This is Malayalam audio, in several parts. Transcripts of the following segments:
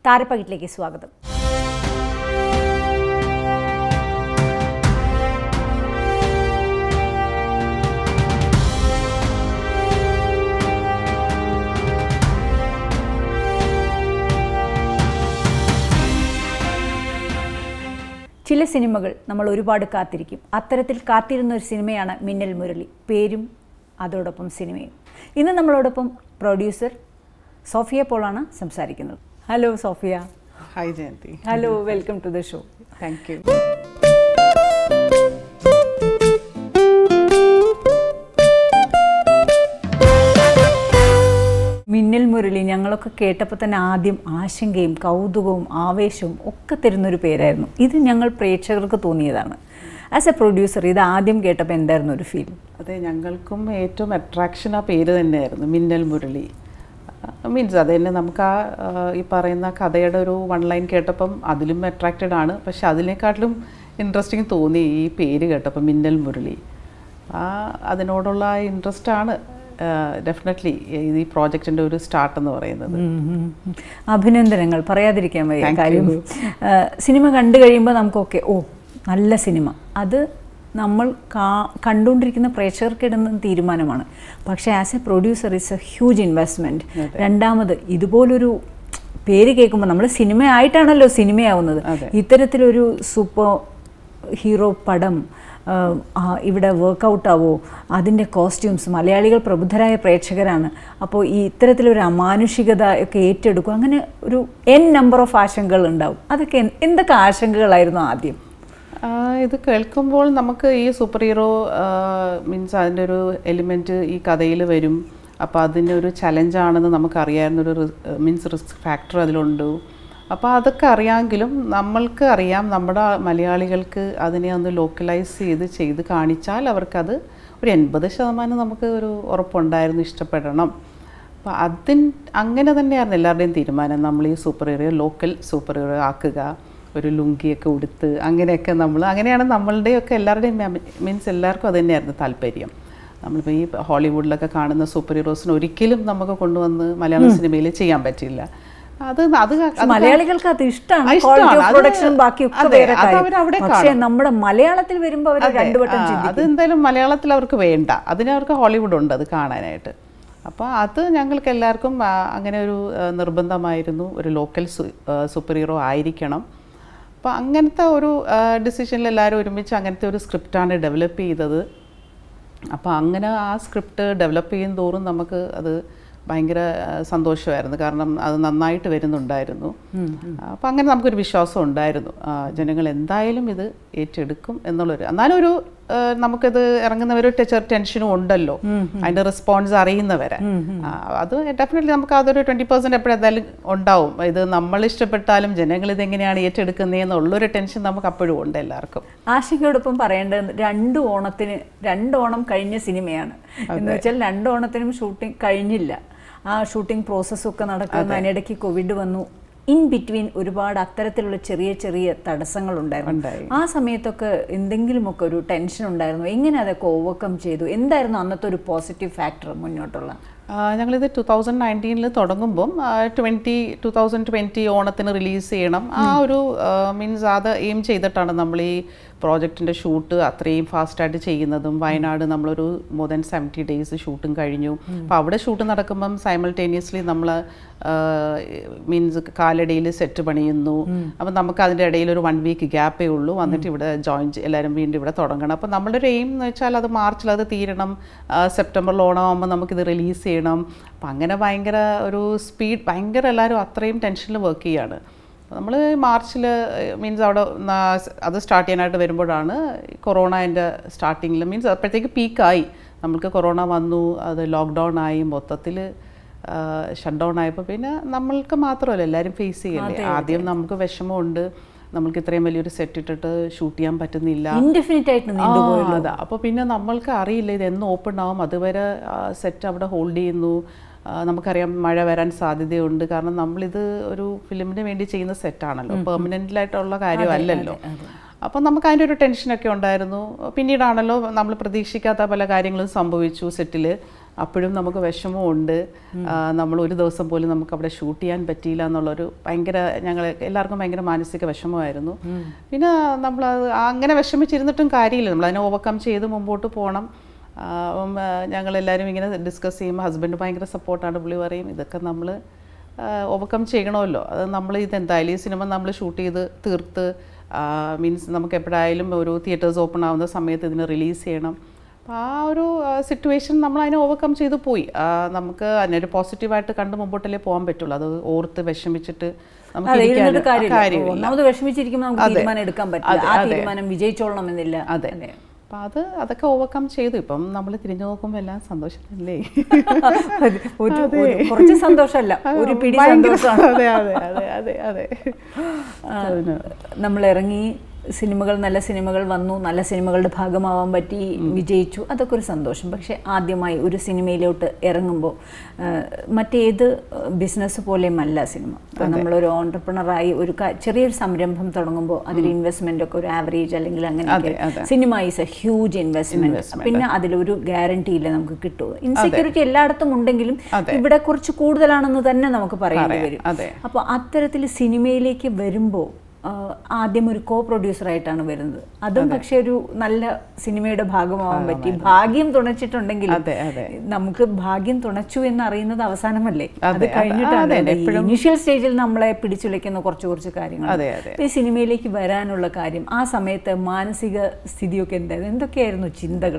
താരപ്പകിട്ടിലേക്ക് സ്വാഗതം ചില സിനിമകൾ നമ്മൾ ഒരുപാട് കാത്തിരിക്കും അത്തരത്തിൽ കാത്തിരുന്ന ഒരു സിനിമയാണ് മിന്നൽ മുരളി പേരും അതോടൊപ്പം സിനിമയും ഇന്ന് നമ്മളോടൊപ്പം പ്രൊഡ്യൂസർ സോഫിയ പോളാണ് സംസാരിക്കുന്നത് hello Sophia hi Jayanthi hello welcome to the show thank you Minnal Murali ഞങ്ങളൊക്കെ കേട്ടപ്പോൾ തന്നെ ആദ്യം ആശങ്കയും കൗതുകവും ആവേശവും ഒക്കെ തരുന്നൊരു പേരായിരുന്നു ഇത് ഞങ്ങൾ പ്രേക്ഷകർക്ക് തോന്നിയതാണ് ആസ് എ പ്രൊഡ്യൂസർ ഇത് ആദ്യം കേട്ടപ്പോൾ എന്തായിരുന്നു ഒരു ഫീൽ അതെ ഞങ്ങൾക്കും ഏറ്റവും അട്രാക്ഷൻ ആ പേര് തന്നെയായിരുന്നു മിന്നൽ മുരളി മീൻസ് അത് തന്നെ നമുക്ക് ആ ആ, ഈ പറയുന്ന കഥയുടെ ഒരു വൺ ലൈൻ കേട്ടപ്പം അതിലും അട്രാക്റ്റഡ് ആണ് പക്ഷെ അതിനേക്കാട്ടിലും ഇൻട്രസ്റ്റിംഗ് തോന്നി ഈ പേര് കേട്ടപ്പം മിന്നൽ മുരളി ആ അതിനോടുള്ള ഇൻട്രസ്റ്റ് ആണ് ഡെഫിനറ്റ്ലി ഈ പ്രോജക്റ്റിൻ്റെ ഒരു സ്റ്റാർട്ട് എന്ന് പറയുന്നത് അഭിനന്ദനങ്ങൾ പറയാതിരിക്കാൻ വയ്യ കാര്യം ആ, സിനിമ കണ്ടു കഴിയുമ്പോൾ നമുക്കൊക്കെ ഓ നല്ല സിനിമ അത് നമ്മൾ കാ കണ്ടുകൊണ്ടിരിക്കുന്ന പ്രേക്ഷകർക്കിടുന്ന തീരുമാനമാണ് പക്ഷേ as a producer it's a huge investment രണ്ടാമത് ഇതുപോലൊരു പേര് കേൾക്കുമ്പോൾ നമ്മൾ സിനിമയായിട്ടാണല്ലോ സിനിമയാവുന്നത് അതെ. ഇത്തരത്തിലൊരു സൂപ്പർ ഹീറോ പടം ആ, ആ, ഇവിടെ വർക്കൗട്ട് ആവോ അതിൻ്റെ കോസ്റ്റ്യൂംസ് മലയാളികൾ പ്രബുദ്ധരായ പ്രേക്ഷകരാണ് അപ്പോൾ ഈ ഇത്തരത്തിലൊരു അമാനുഷികത ഒക്കെ ഏറ്റെടുക്കും അങ്ങനെ ഒരു എൻ നമ്പർ ഓഫ് ആശങ്കകൾ ഉണ്ടാവും അതൊക്കെ എന്ത്- എന്തൊക്കെ ആശങ്കകളായിരുന്നു ആദ്യം ആ, ഇത് കേൾക്കുമ്പോൾ നമുക്ക് ഈ സൂപ്പർ ഹീറോ മീൻസ് അതിൻ്റെ ഒരു എലിമെൻറ്റ് ഈ കഥയിൽ വരും അപ്പോൾ അതിൻ്റെ ഒരു ചലഞ്ചാണെന്ന് നമുക്കറിയാവുന്നൊരു മീൻസ് റിസ്ക് ഫാക്ടർ അതിലുണ്ട് അപ്പോൾ അതൊക്കെ അറിയാമെങ്കിലും നമ്മൾക്ക് അറിയാം നമ്മുടെ മലയാളികൾക്ക് അതിനെ ഒന്ന് ലോക്കലൈസ് ചെയ്ത് ചെയ്ത് കാണിച്ചാൽ അവർക്കത് ഒരു എൺപത് ശതമാനം നമുക്ക് ഒരു ഉറപ്പുണ്ടായിരുന്നു ഇഷ്ടപ്പെടണം അപ്പോൾ അതിൻ അങ്ങനെ തന്നെയായിരുന്നു എല്ലാവരുടെയും തീരുമാനം നമ്മൾ ഈ superhero local superhero ആക്കുക ഒരു ലുങ്കിയൊക്കെ ഉടുത്ത് അങ്ങനെയൊക്കെ നമ്മൾ അങ്ങനെയാണ് നമ്മളുടെയൊക്കെ എല്ലാവരുടെയും മീൻസ് എല്ലാവർക്കും അത് തന്നെയായിരുന്നു താല്പര്യം നമ്മളിപ്പോൾ ഈ ഹോളിവുഡിലൊക്കെ കാണുന്ന സൂപ്പർ ഹീറോസിന് ഒരിക്കലും നമുക്ക് കൊണ്ടുവന്ന് മലയാള സിനിമയിൽ ചെയ്യാൻ പറ്റില്ല അത് അത് അത് മലയാളികൾക്ക് അത് ആ, ഇഷ്ടമാണ് ഇഷ്ടമാണ്. ക്വാളിറ്റി ഓഫ് അത് പ്രൊഡക്ഷനും ബാക്കിയൊക്കെ അതെ, വേറെ അത് കാര്യം അവരവിടെ പക്ഷേ കാണും. നമ്മുടെ മലയാളത്തിൽ വരുമ്പോൾ അവർ അതെ, രണ്ടു വട്ടം ആ, ചിന്തിക്കും അത് എന്തായാലും മലയാളത്തിൽ അവർക്ക് വേണ്ട അതിന് അവർക്ക് ഹോളിവുഡ് ഉണ്ട് അത് കാണാനായിട്ട് അപ്പോൾ അത് ഞങ്ങൾക്ക് എല്ലാവർക്കും ആ, അങ്ങനെ ഒരു ആ, നിർബന്ധമായിരുന്നു ഒരു ലോക്കൽ സൂപ്പർ ഹീറോ ആയിരിക്കണം അപ്പോൾ അങ്ങനത്തെ ഒരു ഡിസിഷനിൽ എല്ലാവരും ഒരുമിച്ച് അങ്ങനത്തെ ഒരു സ്ക്രിപ്റ്റാണ് ഡെവലപ്പ് ചെയ്തത് അപ്പോൾ അങ്ങനെ ആ സ്ക്രിപ്റ്റ് ഡെവലപ്പ് ചെയ്യും തോറും നമുക്ക് അത് ഭയങ്കര ആ, സന്തോഷമായിരുന്നു കാരണം അത് നന്നായിട്ട് വരുന്നുണ്ടായിരുന്നു അപ്പോൾ അങ്ങനെ നമുക്കൊരു വിശ്വാസം ഉണ്ടായിരുന്നു ആ, ജനങ്ങൾ എന്തായാലും ഇത് ഏറ്റെടുക്കും എന്നുള്ളൊരു എന്നാലും ഒരു ആ, നമുക്കിത് ഇറങ്ങുന്നവർ ചെറു ടെൻഷനും ഉണ്ടല്ലോ അതിൻ്റെ റെസ്പോൺസ് അറിയുന്നവരെ ആ, അത് ഡെഫിനറ്റ്ലി നമുക്ക് അതൊരു ട്വൻറ്റി പെർസെൻറ്റ് എപ്പോഴും എന്തായാലും ഉണ്ടാവും ഇത് നമ്മൾ ഇഷ്ടപ്പെട്ടാലും ജനങ്ങൾ ഇത് എങ്ങനെയാണ് ഏറ്റെടുക്കുന്നതെന്നുള്ളൊരു ടെൻഷൻ നമുക്ക് അപ്പോഴും ഉണ്ട് എല്ലാവർക്കും ആശങ്കയോടൊപ്പം പറയേണ്ടത് രണ്ട് ഓണത്തിന് രണ്ട് ഓണം കഴിഞ്ഞ സിനിമയാണ് എന്ന് വെച്ചാൽ രണ്ട് ഓണത്തിനും ഷൂട്ടിംഗ് കഴിഞ്ഞില്ല ആ ഷൂട്ടിംഗ് പ്രോസസ്സൊക്കെ നടക്കുന്ന അതിനിടയ്ക്ക് കോവിഡ് വന്നു ഇൻ ബിറ്റ്വീൻ ഒരുപാട് അത്തരത്തിലുള്ള ചെറിയ ചെറിയ തടസ്സങ്ങളുണ്ടായിരുന്നു ഉണ്ടായി. ആ സമയത്തൊക്കെ എന്തെങ്കിലുമൊക്കെ ഒരു ടെൻഷൻ ഉണ്ടായിരുന്നു എങ്ങനെ അതൊക്കെ ഓവർകം ചെയ്തു എന്തായിരുന്നു അന്നത്തെ ഒരു പോസിറ്റീവ് ഫാക്ടർ മുന്നോട്ടുള്ള ആ, ഞങ്ങളിത് ടു തൗസൻഡ് നയൻറ്റീനിൽ തുടങ്ങുമ്പം ട്വൻറ്റി ടു തൗസൻഡ് ട്വൻറ്റി ഓണത്തിന് റിലീസ് ചെയ്യണം ആ ഒരു മീൻസ് അത് എയിം ചെയ്തിട്ടാണ് നമ്മൾ ഈ പ്രോജക്റ്റിൻ്റെ ഷൂട്ട് അത്രയും ഫാസ്റ്റായിട്ട് ചെയ്യുന്നതും വയനാട് നമ്മളൊരു മോർ ദാൻ സെവൻറ്റി ഡേയ്സ് ഷൂട്ടും കഴിഞ്ഞു അപ്പോൾ അവിടെ ഷൂട്ട് നടക്കുമ്പം സൈമൾട്ടേനിയസ്ലി നമ്മൾ മീൻസ് കാലടിയിൽ സെറ്റ് പണിയുന്നു അപ്പം നമുക്ക് അതിൻ്റെ ഇടയിൽ ഒരു വൺ വീക്ക് ഗ്യാപ്പേ ഉള്ളൂ വന്നിട്ട് ഇവിടെ ജോയിൻ എല്ലാവരും വീണ്ടും ഇവിടെ തുടങ്ങണം അപ്പോൾ നമ്മളുടെ ഒരു എയിം എന്ന് വെച്ചാൽ അത് മാർച്ചിൽ അത് തീരണം ആ, സെപ്റ്റംബറിൽ ഓണമാകുമ്പോൾ നമുക്കിത് റിലീസ് ചെയ്യണം അപ്പം അങ്ങനെ ഭയങ്കര ഒരു സ്പീഡ് ഭയങ്കര എല്ലാവരും അത്രയും ടെൻഷനിൽ വർക്ക് ചെയ്യാണ് നമ്മൾ മാർച്ചിൽ മീൻസ് അവിടെ നാ- അത് സ്റ്റാർട്ട് ചെയ്യാനായിട്ട് വരുമ്പോഴാണ് കൊറോണൻ്റെ സ്റ്റാർട്ടിങ്ങിൽ മീൻസ് അപ്പോഴത്തേക്ക് പീക്കായി നമുക്ക് കൊറോണ വന്നു അത് ലോക്ക്ഡൗൺ ആയി മൊത്തത്തിൽ ഷട്ട് ഡൗൺ ആയപ്പോൾ പിന്നെ നമ്മൾക്ക് മാത്രമല്ല എല്ലാവരും ഫേസ് ചെയ്യല്ലേ ആദ്യം നമുക്ക് വിഷമമുണ്ട് നമ്മൾക്ക് ഇത്രയും വലിയൊരു സെറ്റ് ഇട്ടിട്ട് ഷൂട്ട് ചെയ്യാൻ പറ്റുന്നില്ല ഇൻഡെഫിനിറ്റ് ആയിട്ട് നീണ്ടുപോയി ആ, അതാ അപ്പോൾ പിന്നെ നമ്മൾക്ക് അറിയില്ല ഇത് എന്ന് ഓപ്പൺ ആവും അതുവരെ സെറ്റ് അവിടെ ഹോൾഡ് ചെയ്യുന്നു ആ, നമുക്കറിയാം മഴ വരാൻ സാധ്യതയുണ്ട് കാരണം നമ്മളിത് ഒരു ഫിലിമിന് വേണ്ടി ചെയ്യുന്ന സെറ്റാണല്ലോ പെർമനൻ്റിലായിട്ടുള്ള കാര്യമല്ലല്ലോ അപ്പോൾ നമുക്ക് അതിൻ്റെ ഒരു ടെൻഷനൊക്കെ ഉണ്ടായിരുന്നു പിന്നീടാണല്ലോ നമ്മൾ പ്രതീക്ഷിക്കാത്ത പല കാര്യങ്ങളും സംഭവിച്ചു സെറ്റിൽ അപ്പോഴും നമുക്ക് വിഷമമുണ്ട് നമ്മൾ ഒരു ദിവസം പോലും നമുക്ക് അവിടെ ഷൂട്ട് ചെയ്യാൻ പറ്റിയില്ല എന്നുള്ളൊരു ഭയങ്കര ഞങ്ങൾ എല്ലാവർക്കും ഭയങ്കര മാനസിക വിഷമമായിരുന്നു പിന്നെ നമ്മൾ അങ്ങനെ വിഷമിച്ചിരുന്നിട്ടും കാര്യമില്ല നമ്മൾ അതിനെ ഓവർകം ചെയ്ത് മുമ്പോട്ട് പോകണം ആ, അപ്പം ഞങ്ങളെല്ലാവരും ഇങ്ങനെ ഡിസ്കസ് ചെയ്യുമ്പോൾ ഹസ്ബൻഡ് ഭയങ്കര സപ്പോർട്ടാണ് പുള്ളി പറയും ഇതൊക്കെ നമ്മൾ ഓവർകം ചെയ്യണമല്ലോ അത് നമ്മൾ ഇത് എന്തായാലും ഈ സിനിമ നമ്മൾ ഷൂട്ട് ചെയ്ത് തീർത്ത് മീൻസ് നമുക്ക് എപ്പോഴായാലും ഒരു തിയേറ്റേഴ്സ് ഓപ്പൺ ആവുന്ന സമയത്ത് ഇതിന് റിലീസ് ചെയ്യണം അപ്പോൾ ആ ഒരു സിറ്റുവേഷൻ നമ്മൾ അതിനെ ഓവർകം ചെയ്ത് പോയി ആ, നമുക്ക് അതിനൊരു പോസിറ്റീവായിട്ട് കണ്ട് മുമ്പോട്ടല്ലേ പോകാൻ പറ്റുള്ളൂ അത് ഓർത്ത് വിഷമിച്ചിട്ട് നമുക്ക് അതെ ഇരിക്കാനും ഇരുന്നിട്ട് ആ കാര്യമില്ല കാര്യമില്ല ഒന്നാമത് വിഷമിച്ചിരിക്കുമ്പോൾ നമുക്ക് അതെ. തീരുമാനം എടുക്കാൻ പറ്റില്ല അതെ, ആ അതെ. തീരുമാനം വിജയിച്ചോളണം എന്നില്ല അതെ അപ്പം അത് അതൊക്കെ ഓവർകം ചെയ്തു ഇപ്പം നമ്മൾ തിരിഞ്ഞു നോക്കുമ്പോൾ എല്ലാം സന്തോഷമല്ലേ അത് ഒരു- ഒരു- കുറച്ച് സന്തോഷമല്ല ഒരു പിടി ഭയങ്കര സന്തോഷമാണ് അതെ അതെ അതെ അതെ അതെ അതിന് നമ്മൾ ഇറങ്ങി സിനിമകൾ നല്ല സിനിമകൾ വന്നു നല്ല സിനിമകളുടെ ഭാഗമാവാൻ പറ്റി വിജയിച്ചു അതൊക്കെ ഒരു സന്തോഷം പക്ഷേ ആദ്യമായി ഒരു സിനിമയിലോട്ട് ഇറങ്ങുമ്പോൾ മറ്റേത് ബിസിനസ് പോലെയുമല്ല സിനിമ ഇപ്പം നമ്മളൊരു ഓണ്ടർപ്രണറായി ഒരു ക- ചെറിയൊരു സംരംഭം തുടങ്ങുമ്പോൾ അതിൽ ഇൻവെസ്റ്റ്മെന്റ് ഒക്കെ ഒരു ആവറേജ് അല്ലെങ്കിൽ അങ്ങനെ അതെ, അതെ. Cinema is a huge investment Investment. പിന്നെ അതിലൊരു ഗ്യാരണ്ടി ഇല്ല നമുക്ക് കിട്ടുമോ ഇൻസെക്യൂരിറ്റി എല്ലായിടത്തും ഉണ്ടെങ്കിലും അതെ. ഇവിടെ കുറച്ച് കൂടുതലാണെന്ന് തന്നെ നമുക്ക് പറയേണ്ടി പറയാം, വരും അതെ. അപ്പോൾ അത്തരത്തിൽ സിനിമയിലേക്ക് വരുമ്പോൾ ആദ്യം ഒരു കോ പ്രൊഡ്യൂസറായിട്ടാണ് വരുന്നത് അതും പക്ഷെ ഒരു നല്ല സിനിമയുടെ ഭാഗമാവാൻ പറ്റി ഭാഗ്യം തുണച്ചിട്ടുണ്ടെങ്കിൽ അതെ, അതെ. നമുക്ക് ഭാഗ്യം തുണച്ചു എന്ന് അറിയുന്നത് അവസാനമല്ലേ അത് അതെ, അതെ, കഴിഞ്ഞിട്ടാണ് അതെ, എപ്പോഴും- ഇനിഷ്യൽ സ്റ്റേജിൽ നമ്മളെ പിടിച്ചുലയ്ക്കുന്ന കുറച്ച് കുറച്ച് കാര്യങ്ങൾ അതെ, അതെ. ഈ സിനിമയിലേക്ക് വരാനുള്ള കാര്യം ആ സമയത്ത് മാനസിക സ്ഥിതിയൊക്കെ എന്തായിരുന്നു എന്തൊക്കെയായിരുന്നു ചിന്തകൾ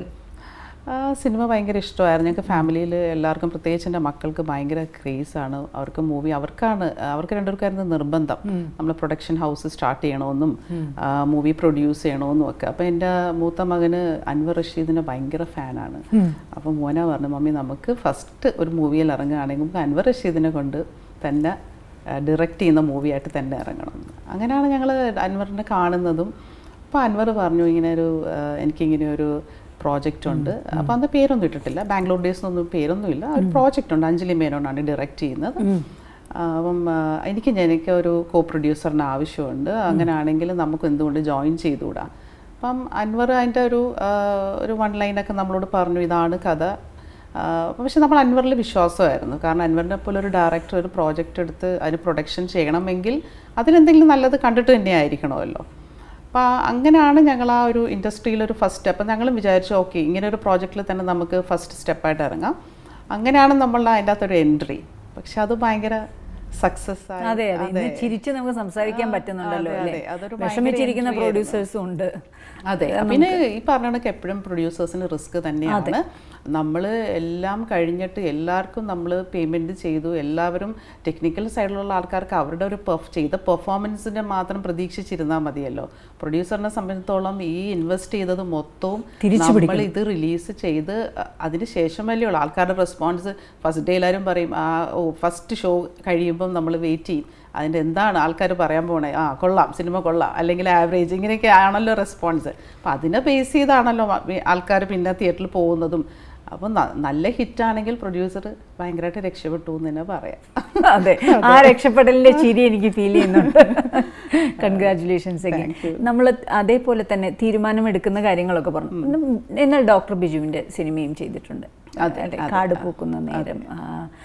ആ സിനിമ ഭയങ്കര ഇഷ്ടമായിരുന്നു ഞങ്ങൾക്ക് ഫാമിലിയിൽ എല്ലാവർക്കും പ്രത്യേകിച്ച് എൻ്റെ മക്കൾക്ക് ഭയങ്കര ക്രേസാണ് അവർക്ക് മൂവി അവർക്കാണ് അവർക്ക് രണ്ടുപേർക്കായിരുന്നു നിർബന്ധം നമ്മൾ പ്രൊഡക്ഷൻ ഹൗസ് സ്റ്റാർട്ട് ചെയ്യണമെന്നും മൂവി പ്രൊഡ്യൂസ് ചെയ്യണമെന്നും ഒക്കെ അപ്പോൾ എൻ്റെ മൂത്ത മകന് അൻവർ റഷീദിനെ ഭയങ്കര ഫാനാണ് അപ്പോൾ മോന പറഞ്ഞു മമ്മി നമുക്ക് ഫസ്റ്റ് ഒരു മൂവിയിൽ ഇറങ്ങുകയാണെങ്കിൽ നമുക്ക് അൻവർ റഷീദിനെ കൊണ്ട് തന്നെ ഡയറക്റ്റ് ചെയ്യുന്ന മൂവിയായിട്ട് തന്നെ ഇറങ്ങണം എന്ന്. അങ്ങനെയാണ് ഞങ്ങൾ അൻവറിനെ കാണുന്നതും അപ്പോൾ അൻവർ പറഞ്ഞു ഇങ്ങനെ ഒരു ആ, എനിക്കിങ്ങനെ ഒരു പ്രോജക്റ്റ് ഉണ്ട് അപ്പോൾ അന്ന് പേരൊന്നും ഇട്ടിട്ടില്ല ബാംഗ്ലൂർ ഡേയ്സ് ഒന്നും പേരൊന്നുമില്ല ഒരു പ്രോജക്റ്റ് ഉണ്ട് അഞ്ജലി മേനോനാണ് ഡയറക്റ്റ് ചെയ്യുന്നത് ആ, അപ്പം ആ, എനിക്ക് എനിക്ക് ഒരു കോ പ്രൊഡ്യൂസറിന് ആവശ്യമുണ്ട് അങ്ങനെയാണെങ്കിൽ നമുക്ക് എന്തുകൊണ്ട് ജോയിൻ ചെയ്തുകൂടാ അപ്പം അൻവർ അതിൻ്റെ ഒരു ആ, ഒരു വൺ ലൈനൊക്കെ നമ്മളോട് പറഞ്ഞു ഇതാണ് കഥ ആ, പക്ഷെ നമ്മൾ അൻവറിൽ വിശ്വാസമായിരുന്നു കാരണം അൻവറിനെ പോലെ ഒരു ഡയറക്ടർ ഒരു പ്രോജക്റ്റ് എടുത്ത് അതിന് പ്രൊഡക്ഷൻ ചെയ്യണമെങ്കിൽ അതിലെന്തെങ്കിലും നല്ലത് കണ്ടിട്ട് തന്നെ ആയിരിക്കണമല്ലോ അപ്പോൾ അങ്ങനെയാണ് ഞങ്ങൾ ആ ഒരു ഇൻഡസ്ട്രിയിൽ ഒരു ഫസ്റ്റ് സ്റ്റെപ്പ് ഞങ്ങളും വിചാരിച്ചു ഓക്കെ ഇങ്ങനെ ഒരു പ്രോജക്റ്റിൽ തന്നെ നമുക്ക് ഫസ്റ്റ് സ്റ്റെപ്പായിട്ട് ഇറങ്ങാം അങ്ങനെയാണ് നമ്മളുടെ അതിൻ്റെ അകത്തൊരു എൻട്രി പക്ഷെ അത് ഭയങ്കര സക്സസ് ആയി അതെ അതെ ഇന്ന് ചിരിച്ച് നമുക്ക് സംസാരിക്കാൻ പറ്റുന്നുണ്ടല്ലോ അതെ, അല്ലേ അതെ. അതൊരു ഭയങ്കര വിഷമിച്ചിരിക്കുന്ന entry ആയിരുന്നു. പ്രൊഡ്യൂസേഴ്സും ഉണ്ട് അതെ പിന്നെ ഈ പറഞ്ഞ കണക്ക് എപ്പോഴും പ്രൊഡ്യൂസേഴ്സിന് റിസ്ക് തന്നെയാണ് നമ്മൾ എല്ലാം കഴിഞ്ഞിട്ട് എല്ലാവർക്കും നമ്മൾ പേയ്മെൻറ്റ് ചെയ്തു എല്ലാവരും ടെക്നിക്കൽ സൈഡിലുള്ള ആൾക്കാർക്ക് അവരുടെ ഒരു പെർഫ് ചെയ്ത പെർഫോമൻസിനെ മാത്രം പ്രതീക്ഷിച്ചിരുന്നാൽ മതിയല്ലോ പ്രൊഡ്യൂസറിനെ സംബന്ധിച്ചിടത്തോളം ഈ ഇൻവെസ്റ്റ് ചെയ്തത് മൊത്തവും തിരിച്ചു നമ്മൾ ഇത് റിലീസ് ചെയ്ത് അ- അതിന് ശേഷമല്ലേ ഉള്ളൂ ആൾക്കാരുടെ റെസ്പോൺസ് ഫസ്റ്റ് ഡേ എല്ലാവരും പറയും ആ ഓ ഫസ്റ്റ് ഷോ കഴിയുമ്പം നമ്മൾ വെയിറ്റ് ചെയ്യും അതിൻ്റെ എന്താണ് ആൾക്കാർ പറയാൻ പോണേ ആ കൊള്ളാം സിനിമ കൊള്ളാം അല്ലെങ്കിൽ ആവറേജ് ഇങ്ങനെയൊക്കെ ആണല്ലോ റെസ്പോൺസ് അപ്പോൾ അതിനെ ബേസ് ചെയ്താണല്ലോ ആൾക്കാർ പിന്നെ തിയേറ്ററിൽ പോകുന്നതും അപ്പോൾ നല്ല ഹിറ്റാണെങ്കിൽ പ്രൊഡ്യൂസർ ഭയങ്കരമായിട്ട് രക്ഷപ്പെട്ടു എന്ന് തന്നെ പറയാം അതെ ആ രക്ഷപ്പെടലിന്റെ ചിരി എനിക്ക് ഫീൽ ചെയ്യുന്നുണ്ട് കൺഗ്രാറ്റുലേഷൻസ് നമ്മൾ അതേപോലെ തന്നെ തീരുമാനമെടുക്കുന്ന കാര്യങ്ങളൊക്കെ പറഞ്ഞു ഉം, എന്നാൽ ഡോക്ടർ ബിജുവിന്റെ സിനിമയും ചെയ്തിട്ടുണ്ട് അതെ, കാട് പൂക്കുന്ന നേരം ആ,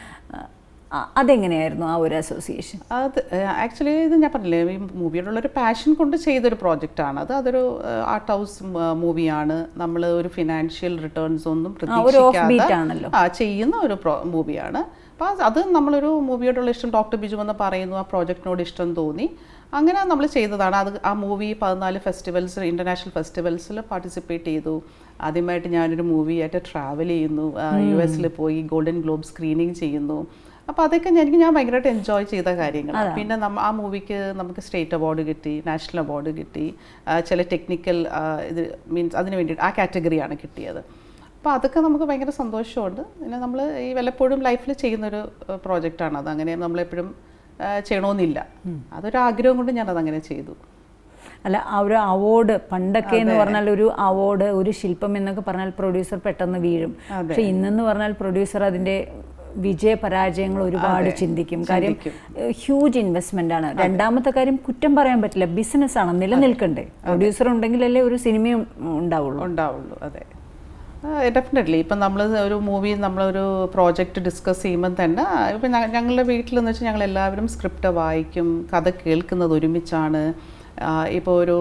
ആ, അതെങ്ങനെയായിരുന്നു ആ ഒരു അസോസിയേഷൻ അത് ആക്ച്വലി ഇത് ഞാൻ പറഞ്ഞില്ലേ ഈ മൂവിയോടുള്ള ഒരു പാഷൻ കൊണ്ട് ചെയ്തൊരു പ്രോജക്റ്റാണ് അത് അതൊരു ആർട്ട് ഹൗസ് മൂവിയാണ് നമ്മൾ ഒരു ഫിനാൻഷ്യൽ റിട്ടേൺസ് ഒന്നും ഒരു off beat പ്രതീക്ഷിക്കാതെ ആണല്ലോ. ആ ചെയ്യുന്ന ഒരു മൂവിയാണ് അപ്പോൾ അത് നമ്മളൊരു മൂവിയോടുള്ള ഇഷ്ടം ഡോക്ടർ ബിജു എന്ന് പറയുന്നു ആ പ്രോജക്റ്റിനോട് ഇഷ്ടം തോന്നി അങ്ങനെ നമ്മൾ ചെയ്തതാണ് അത് ആ മൂവി പതിനാല് ഫെസ്റ്റിവൽസ് ഇൻ്റർനാഷണൽ ഫെസ്റ്റിവൽസിൽ പാർട്ടിസിപ്പേറ്റ് ചെയ്തു ആദ്യമായിട്ട് ഞാനൊരു മൂവിയായിട്ട് ട്രാവൽ ചെയ്യുന്നു യു എസിൽ പോയി ഗോൾഡൻ ഗ്ലോബ് സ്ക്രീനിങ് ചെയ്യുന്നു അപ്പോൾ അതൊക്കെ ഞാൻ- എനിക്ക് ഞാൻ ഭയങ്കരമായിട്ട് എൻജോയ് ചെയ്ത കാര്യങ്ങൾ പിന്നെ നമ്മ ആ മൂവിക്ക് നമുക്ക് സ്റ്റേറ്റ് അവാർഡ് കിട്ടി നാഷണൽ അവാർഡ് കിട്ടി ആ, ചില ടെക്നിക്കൽ ഇത് മീൻസ് അതിന് വേണ്ടിയിട്ട് ആ കാറ്റഗറിയാണ് കിട്ടിയത് അപ്പോൾ അതൊക്കെ നമുക്ക് ഭയങ്കര സന്തോഷമുണ്ട് പിന്നെ നമ്മൾ ഈ വല്ലപ്പോഴും ലൈഫിൽ ചെയ്യുന്നൊരു പ്രോജക്റ്റാണ് അത് അങ്ങനെ നമ്മളെപ്പോഴും ആ, ചെയ്യണമെന്നില്ല അതൊരു ആഗ്രഹം കൊണ്ട് ഞാനത് അങ്ങനെ ചെയ്തു അല്ല ആ ഒരു അവാർഡ് പണ്ടൊക്കെ എന്ന് പറഞ്ഞാൽ ഒരു അവാർഡ് ഒരു ശില്പം എന്നൊക്കെ പറഞ്ഞാൽ പ്രൊഡ്യൂസർ പെട്ടെന്ന് വീഴും പക്ഷെ ഇന്നെന്ന് പറഞ്ഞാൽ പ്രൊഡ്യൂസർ അതിന്റെ വിജയ പരാജയങ്ങൾ ഒരുപാട് ചിന്തിക്കും കാര്യം ഹ്യൂജ് ഇൻവെസ്റ്റ്മെന്റ് ആണ് രണ്ടാമത്തെ കാര്യം കുറ്റം പറയാൻ പറ്റില്ല ബിസിനസ് ആണ് നിലനിൽക്കണ്ടേ പ്രൊഡ്യൂസർ ഉണ്ടെങ്കിലല്ലേ ഒരു സിനിമയും ഉണ്ടാവുള്ളൂ ഉണ്ടാവുള്ളൂ അതെ ഡെഫിനറ്റ്ലി ഇപ്പം നമ്മൾ ഒരു മൂവി നമ്മളൊരു പ്രോജക്റ്റ് ഡിസ്കസ് ചെയ്യുമ്പോൾ തന്നെ ഇപ്പം ഞങ്ങളുടെ വീട്ടിലെന്ന് വെച്ചാൽ ഞങ്ങൾ എല്ലാവരും സ്ക്രിപ്റ്റ് വായിക്കും കഥ കേൾക്കുന്നത് ഒരുമിച്ചാണ് ഇപ്പോൾ ഒരു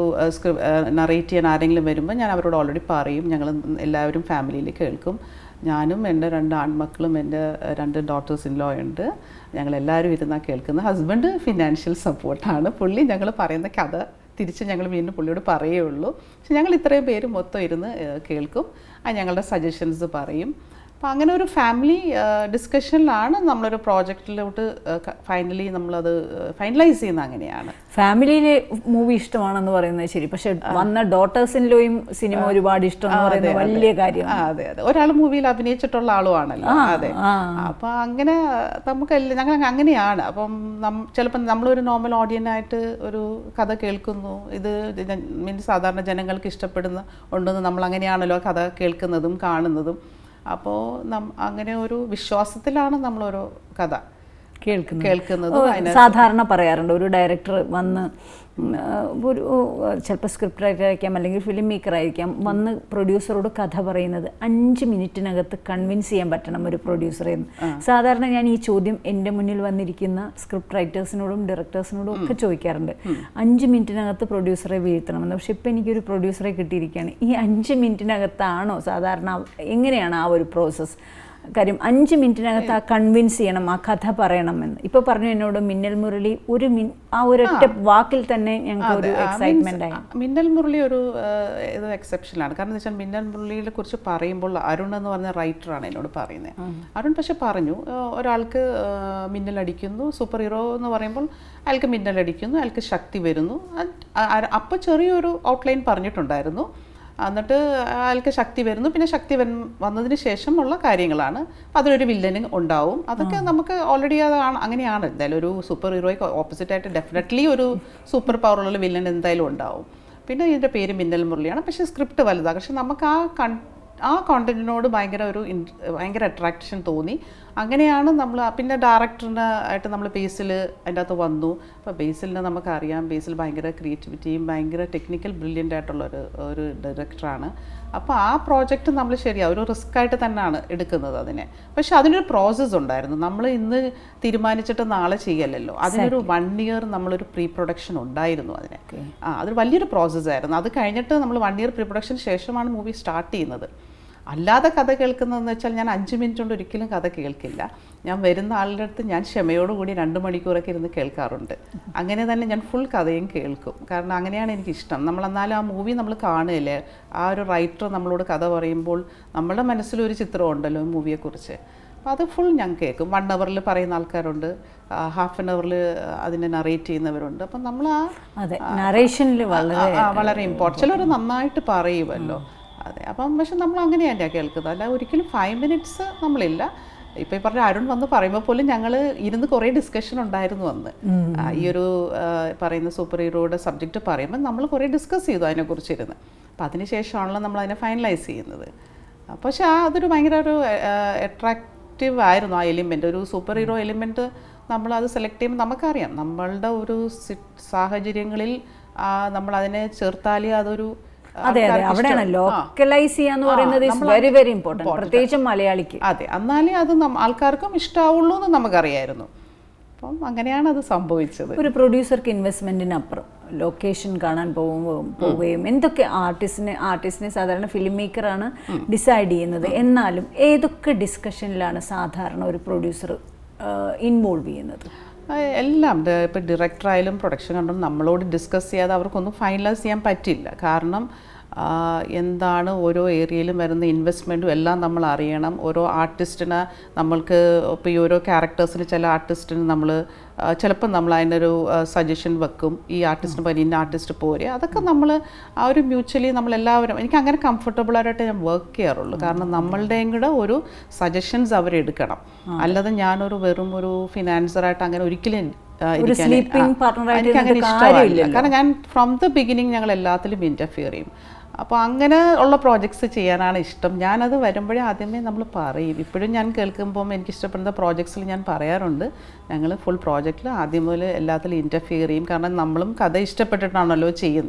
നറേറ്റ് ചെയ്യാൻ ആരെങ്കിലും വരുമ്പോൾ ഞാൻ അവരോട് ഓൾറെഡി പറയും ഞങ്ങൾ എല്ലാവരും ഫാമിലിയിൽ കേൾക്കും ഞാനും എൻ്റെ രണ്ട് ആൺമക്കളും എൻ്റെ രണ്ട് ഡോട്ടേഴ്സ് ഇൻ ലോ ഉണ്ട് ഞങ്ങൾ എല്ലാവരും ഇരുന്നാൽ കേൾക്കുന്നത് ഹസ്ബൻഡ് ഫിനാൻഷ്യൽ സപ്പോർട്ടാണ് പുള്ളി ഞങ്ങൾ പറയുന്ന കഥ തിരിച്ച് ഞങ്ങൾ വീണ്ടും പുള്ളിയോട് പറയുള്ളൂ പക്ഷെ ഞങ്ങൾ ഇത്രയും പേര് മൊത്തം ഇരുന്ന് ഏഹ്, കേൾക്കും അത് ഞങ്ങളുടെ സജഷൻസ് പറയും അപ്പോൾ അങ്ങനെ ഒരു ഫാമിലി ഡിസ്കഷനിലാണ് നമ്മളൊരു പ്രോജക്റ്റിലോട്ട് ഫൈനലി നമ്മളത് ഫൈനലൈസ് ചെയ്യുന്നത് അങ്ങനെയാണ് ഫാമിലിയിലെ മൂവി ഇഷ്ടമാണെന്ന് പറയുന്നത് ശരി പക്ഷെ വന്ന ഡോട്ടേഴ്സിൻലോയും സിനിമ ഒരുപാട് ഇഷ്ടം എന്ന് പറയുന്നത് വലിയ കാര്യം ആ, അതെ അതെ ഒരാൾ മൂവിയിൽ അഭിനയിച്ചിട്ടുള്ള ആളുമാണല്ലോ അതെ അപ്പൊ അങ്ങനെ നമുക്ക് ഞങ്ങൾ അങ്ങനെയാണ് അപ്പം ചിലപ്പോൾ നമ്മളൊരു നോർമൽ ഓഡിയനായിട്ട് ഒരു കഥ കേൾക്കുന്നു ഇത് മീൻസ് സാധാരണ ജനങ്ങൾക്ക് ഇഷ്ടപ്പെടുന്ന ഉണ്ടെന്ന് നമ്മൾ അങ്ങനെയാണല്ലോ കഥ കേൾക്കുന്നതും കാണുന്നതും അപ്പോൾ അങ്ങനെ ഒരു വിശ്വാസത്തിലാണ് നമ്മളൊരു കഥ കേൾക്കുന്നത് കേൾക്കുന്നത് ഓ, സാധാരണ പറയാറുണ്ട് ഒരു ഡയറക്ടർ വന്ന് ഉം, ആ, ഒരു ചിലപ്പോൾ സ്ക്രിപ്റ്റ് റൈറ്റർ ആയിരിക്കാം അല്ലെങ്കിൽ ഫിലിം മേക്കർ ആയിരിക്കാം വന്ന് പ്രൊഡ്യൂസറോട് കഥ പറയുന്നത് അഞ്ച് മിനിറ്റിനകത്ത് കൺവിൻസ് ചെയ്യാൻ പറ്റണം ഒരു പ്രൊഡ്യൂസറെ സാധാരണ ഞാൻ ഈ ചോദ്യം എൻ്റെ മുന്നിൽ വന്നിരിക്കുന്ന സ്ക്രിപ്റ്റ് റൈറ്റേഴ്സിനോടും ഡയറക്ടേഴ്സിനോടും ഒക്കെ ചോദിക്കാറുണ്ട് അഞ്ച് മിനിറ്റിനകത്ത് പ്രൊഡ്യൂസറെ വീഴ്ത്തണമെന്ന് പക്ഷെ ഇപ്പം എനിക്കൊരു പ്രൊഡ്യൂസറെ കിട്ടിയിരിക്കുകയാണ് ഈ അഞ്ച് മിനിറ്റിനകത്താണോ സാധാരണ എങ്ങനെയാണ് ആ ഒരു പ്രോസസ്സ് കാര്യം അഞ്ച് മിനിറ്റിനകത്ത് ആ കൺവിൻസ് ചെയ്യണം ആ കഥ പറയണമെന്ന് ഇപ്പൊ പറഞ്ഞു എന്നോട് മിന്നൽ മുരളി ഒരു മിൻ ആ ഒരൊറ്റ വാക്കിൽ തന്നെ ഞങ്ങൾക്ക് ഒരു എക്സൈറ്റ്മെന്റ് ആയി ആ, മിന്നൽ മുരളി ഒരു ആഹ്, ഇത് എക്സെപ്ഷനാണ് കാരണം എന്ന് വെച്ചാൽ മിന്നൽ മുരളിയെ കുറിച്ച് പറയുമ്പോൾ അരുൺ എന്ന് പറഞ്ഞ റൈറ്ററാണ് എന്നോട് പറയുന്നത് അരുൺ പക്ഷെ പറഞ്ഞു ആഹ്, ഒരാൾക്ക് ആഹ്, മിന്നലടിക്കുന്നു സൂപ്പർ ഹീറോ എന്ന് പറയുമ്പോൾ അയാൾക്ക് മിന്നലടിക്കുന്നു അയാൾക്ക് ശക്തി വരുന്നു അപ്പോൾ ചെറിയൊരു ഔട്ട്ലൈൻ പറഞ്ഞിട്ടുണ്ടായിരുന്നു എന്നിട്ട് അയാൾക്ക് ശക്തി വരുന്നു പിന്നെ ശക്തി വൻ- വന്നതിന് ശേഷമുള്ള കാര്യങ്ങളാണ് അതിലൊരു വില്ലന് ഉണ്ടാവും അതൊക്കെ നമുക്ക് ഓൾറെഡി അതാണ് അങ്ങനെയാണ് എന്തായാലും ഒരു സൂപ്പർ ഹീറോയ്ക്ക് ഓപ്പോസിറ്റ് ആയിട്ട് ഡെഫിനറ്റ്ലി ഒരു സൂപ്പർ പവറുള്ള വില്ലൻ എന്തായാലും ഉണ്ടാവും പിന്നെ ഇതിൻ്റെ പേര് മിന്നൽ മുരളിയാണ് പക്ഷേ സ്ക്രിപ്റ്റ് വലുതാണ് പക്ഷെ നമുക്ക് ആ കൺ ആ കോണ്ടന്റിനോട് ഭയങ്കര ഒരു ഇൻ- ഭയങ്കര അട്രാക്ഷൻ തോന്നി അങ്ങനെയാണ് നമ്മൾ പിന്നെ ഡയറക്ടറിന് ആയിട്ട് നമ്മൾ ബേസിൽ അതിൻ്റെ അകത്ത് വന്നു അപ്പോൾ ബേസിലിനെ നമുക്കറിയാം ബേസിൽ ഭയങ്കര ക്രിയേറ്റിവിറ്റിയും ഭയങ്കര ടെക്നിക്കൽ ബ്രില്യൻ്റ് ആയിട്ടുള്ള ഒരു ഒരു ഡയറക്ടറാണ് അപ്പോൾ ആ പ്രോജക്റ്റ് നമ്മൾ ശരിയാ ഒരു റിസ്ക് ആയിട്ട് തന്നെയാണ് എടുക്കുന്നത് അതിനെ പക്ഷെ അതിനൊരു പ്രോസസ്സ് ഉണ്ടായിരുന്നു നമ്മൾ ഇന്ന് തീരുമാനിച്ചിട്ട് നാളെ ചെയ്യലല്ലോ അതിനൊരു വൺ ഇയർ നമ്മളൊരു പ്രീ പ്രൊഡക്ഷൻ ഉണ്ടായിരുന്നു അതിന് ആ അതൊരു വലിയൊരു പ്രോസസ്സ് ആയിരുന്നു അത് കഴിഞ്ഞിട്ട് നമ്മൾ വൺ ഇയർ പ്രീ പ്രൊഡക്ഷൻ ശേഷമാണ് മൂവി സ്റ്റാർട്ട് ചെയ്യുന്നത് അല്ലാതെ കഥ കേൾക്കുന്നതെന്ന് വെച്ചാൽ ഞാൻ അഞ്ച് മിനിറ്റ് കൊണ്ട് ഒരിക്കലും കഥ കേൾക്കില്ല ഞാൻ വരുന്ന ആളുടെ അടുത്ത് ഞാൻ ക്ഷമയോടുകൂടി രണ്ട് മണിക്കൂറൊക്കെ ഇരുന്ന് കേൾക്കാറുണ്ട് അങ്ങനെ തന്നെ ഞാൻ ഫുൾ കഥയും കേൾക്കും കാരണം അങ്ങനെയാണ് എനിക്കിഷ്ടം നമ്മൾ എന്നാലും ആ മൂവി നമ്മൾ കാണുകയില്ലേ ആ ഒരു റൈറ്റർ നമ്മളോട് കഥ പറയുമ്പോൾ നമ്മുടെ മനസ്സിലൊരു ചിത്രം ഉണ്ടല്ലോ മൂവിയെക്കുറിച്ച് അപ്പോൾ അത് ഫുൾ ഞാൻ കേൾക്കും വൺ അവറിൽ പറയുന്ന ആൾക്കാരുണ്ട് ഹാഫ് ആൻ അവറിൽ അതിനെ നറേറ്റ് ചെയ്യുന്നവരുണ്ട് അപ്പം നമ്മൾ ആ അതെ നറേഷനിൽ വളരെ ആ, ആ, വളരെ ഇമ്പോർട്ടൻറ്റ് ചിലർ നന്നായിട്ട് പറയുമല്ലോ അതെ അപ്പം പക്ഷെ നമ്മൾ അങ്ങനെയല്ല കേൾക്കുന്നത് അല്ല ഒരിക്കലും ഫൈവ് മിനിറ്റ്സ് നമ്മളില്ല ഇപ്പം ഈ പറഞ്ഞ അരുൺ വന്ന് പറയുമ്പോൾ പോലും ഞങ്ങൾ ഇരുന്ന് കുറേ ഡിസ്കഷൻ ഉണ്ടായിരുന്നു വന്ന് ആ, ഈ ഒരു ആ, പറയുന്ന സൂപ്പർ ഹീറോയുടെ സബ്ജക്റ്റ് പറയുമ്പോൾ നമ്മൾ കുറേ ഡിസ്കസ് ചെയ്തു അതിനെക്കുറിച്ച് ഇരുന്ന് അപ്പം അതിനുശേഷമാണല്ലോ നമ്മൾ അതിനെ ഫൈനലൈസ് ചെയ്യുന്നത് ആ, പക്ഷെ ആ അതൊരു ഭയങ്കര ഒരു അട്രാക്റ്റീവ് ആയിരുന്നു ആ എലിമെൻ്റ് ഒരു സൂപ്പർ ഹീറോ എലിമെൻറ്റ് നമ്മളത് സെലക്ട് ചെയ്യുമ്പോൾ നമുക്കറിയാം നമ്മളുടെ ഒരു സി- സാഹചര്യങ്ങളിൽ ആ, നമ്മൾ അതിനെ ചേർത്താലേ അതൊരു അതെ അതെ ആൾക്കാർക്ക് അവിടെയാണ് ഇഷ്ടം- ആ. ലോക്കലൈസ് ചെയ്യാന്ന് പറയുന്നത് ഇസ് വെരി വെരി ഇമ്പോർട്ടൻറ്റ് പ്രത്യേകിച്ചും മലയാളിക്ക് അതെ എന്നാലേ അത് നം- ആൾക്കാർക്കും ഇഷ്ടാവുള്ളൂ എന്ന് നമുക്കറിയായിരുന്നു അപ്പം അങ്ങനെയാണ് അത് സംഭവിച്ചത് ഒരു പ്രൊഡ്യൂസർക്ക് ഇൻവെസ്റ്റ്മെന്റിനപ്പുറം ലൊക്കേഷൻ കാണാൻ പോകുമ്പോൾ പോവുകയും എന്തൊക്കെ ആർട്ടിസ്റ്റിനെ ആർട്ടിസ്റ്റിനെ സാധാരണ ഫിലിം മേക്കറാണ് ഡിസൈഡ് ചെയ്യുന്നത് എന്നാലും ഏതൊക്കെ ഡിസ്കഷനിലാണ് സാധാരണ ഒരു പ്രൊഡ്യൂസർ ഇൻവോൾവ് ചെയ്യുന്നത് ആ, എല്ലാം ഡ- ഇപ്പം ഡയറക്ടറായാലും പ്രൊഡക്ഷൻ കണ്ടും നമ്മളോട് ഡിസ്കസ് ചെയ്യാതെ അവർക്കൊന്നും ഫൈനലൈസ് ചെയ്യാൻ പറ്റില്ല കാരണം ആ, എന്താണ് ഓരോ ഏരിയയിലും വരുന്ന ഇൻവെസ്റ്റ്മെൻറ്റും എല്ലാം നമ്മൾ അറിയണം ഓരോ ആർട്ടിസ്റ്റിന് നമ്മൾക്ക് ഇപ്പോൾ ഈ ഓരോ ക്യാരക്ടേഴ്സിന് ചില ആർട്ടിസ്റ്റിന് നമ്മൾ ചിലപ്പോൾ നമ്മൾ അതിനൊരു സജഷൻ വെക്കും ഈ ആർട്ടിസ്റ്റിന് പറ്റി ഇന്ന ആർട്ടിസ്റ്റ് പോരെ അതൊക്കെ നമ്മൾ ആ ഒരു മ്യൂച്വലി നമ്മളെല്ലാവരും എനിക്ക് അങ്ങനെ comfortable ആയിട്ട് ഞാൻ വർക്ക് ചെയ്യാറുള്ളൂ കാരണം നമ്മളുടെയും കൂടെ ഒരു സജഷൻസ് അവരെടുക്കണം അല്ലാതെ ഞാനൊരു വെറും ഒരു ഫിനാൻസറായിട്ട് അങ്ങനെ ഒരിക്കലും ആ, ഇരിക്കാൻ- sleeping ആ, partner ആയിട്ട് എനിക്ക് അങ്ങനെ ഇരുന്നിട്ട് ഇഷ്ടമല്ല കാര്യമില്ലല്ലോ. കാരണം ഞാൻ ഫ്രം ദ ബിഗിനിങ് ഞങ്ങൾ എല്ലാത്തിലും ഇൻ്റർഫിയർ ചെയ്യും അപ്പോൾ അങ്ങനെ ഉള്ള പ്രോജക്ട്സ് ചെയ്യാനാണ് ഇഷ്ടം ഞാനത് വരുമ്പോഴേ ആദ്യമേ നമ്മൾ പറയും ഇപ്പോഴും ഞാൻ കേൾക്കുമ്പം എനിക്ക് ഇഷ്ടപ്പെടുന്ന പ്രോജക്ട്സിൽ ഞാൻ പറയാറുണ്ട് ഞങ്ങൾ ഫുൾ പ്രോജക്റ്റിൽ ആദ്യം മുതൽ എല്ലാത്തിലും ഇൻ്റർഫിയർ ചെയ്യും കാരണം നമ്മളും കഥ ഇഷ്ടപ്പെട്ടിട്ടാണല്ലോ ചെയ്യുന്നത്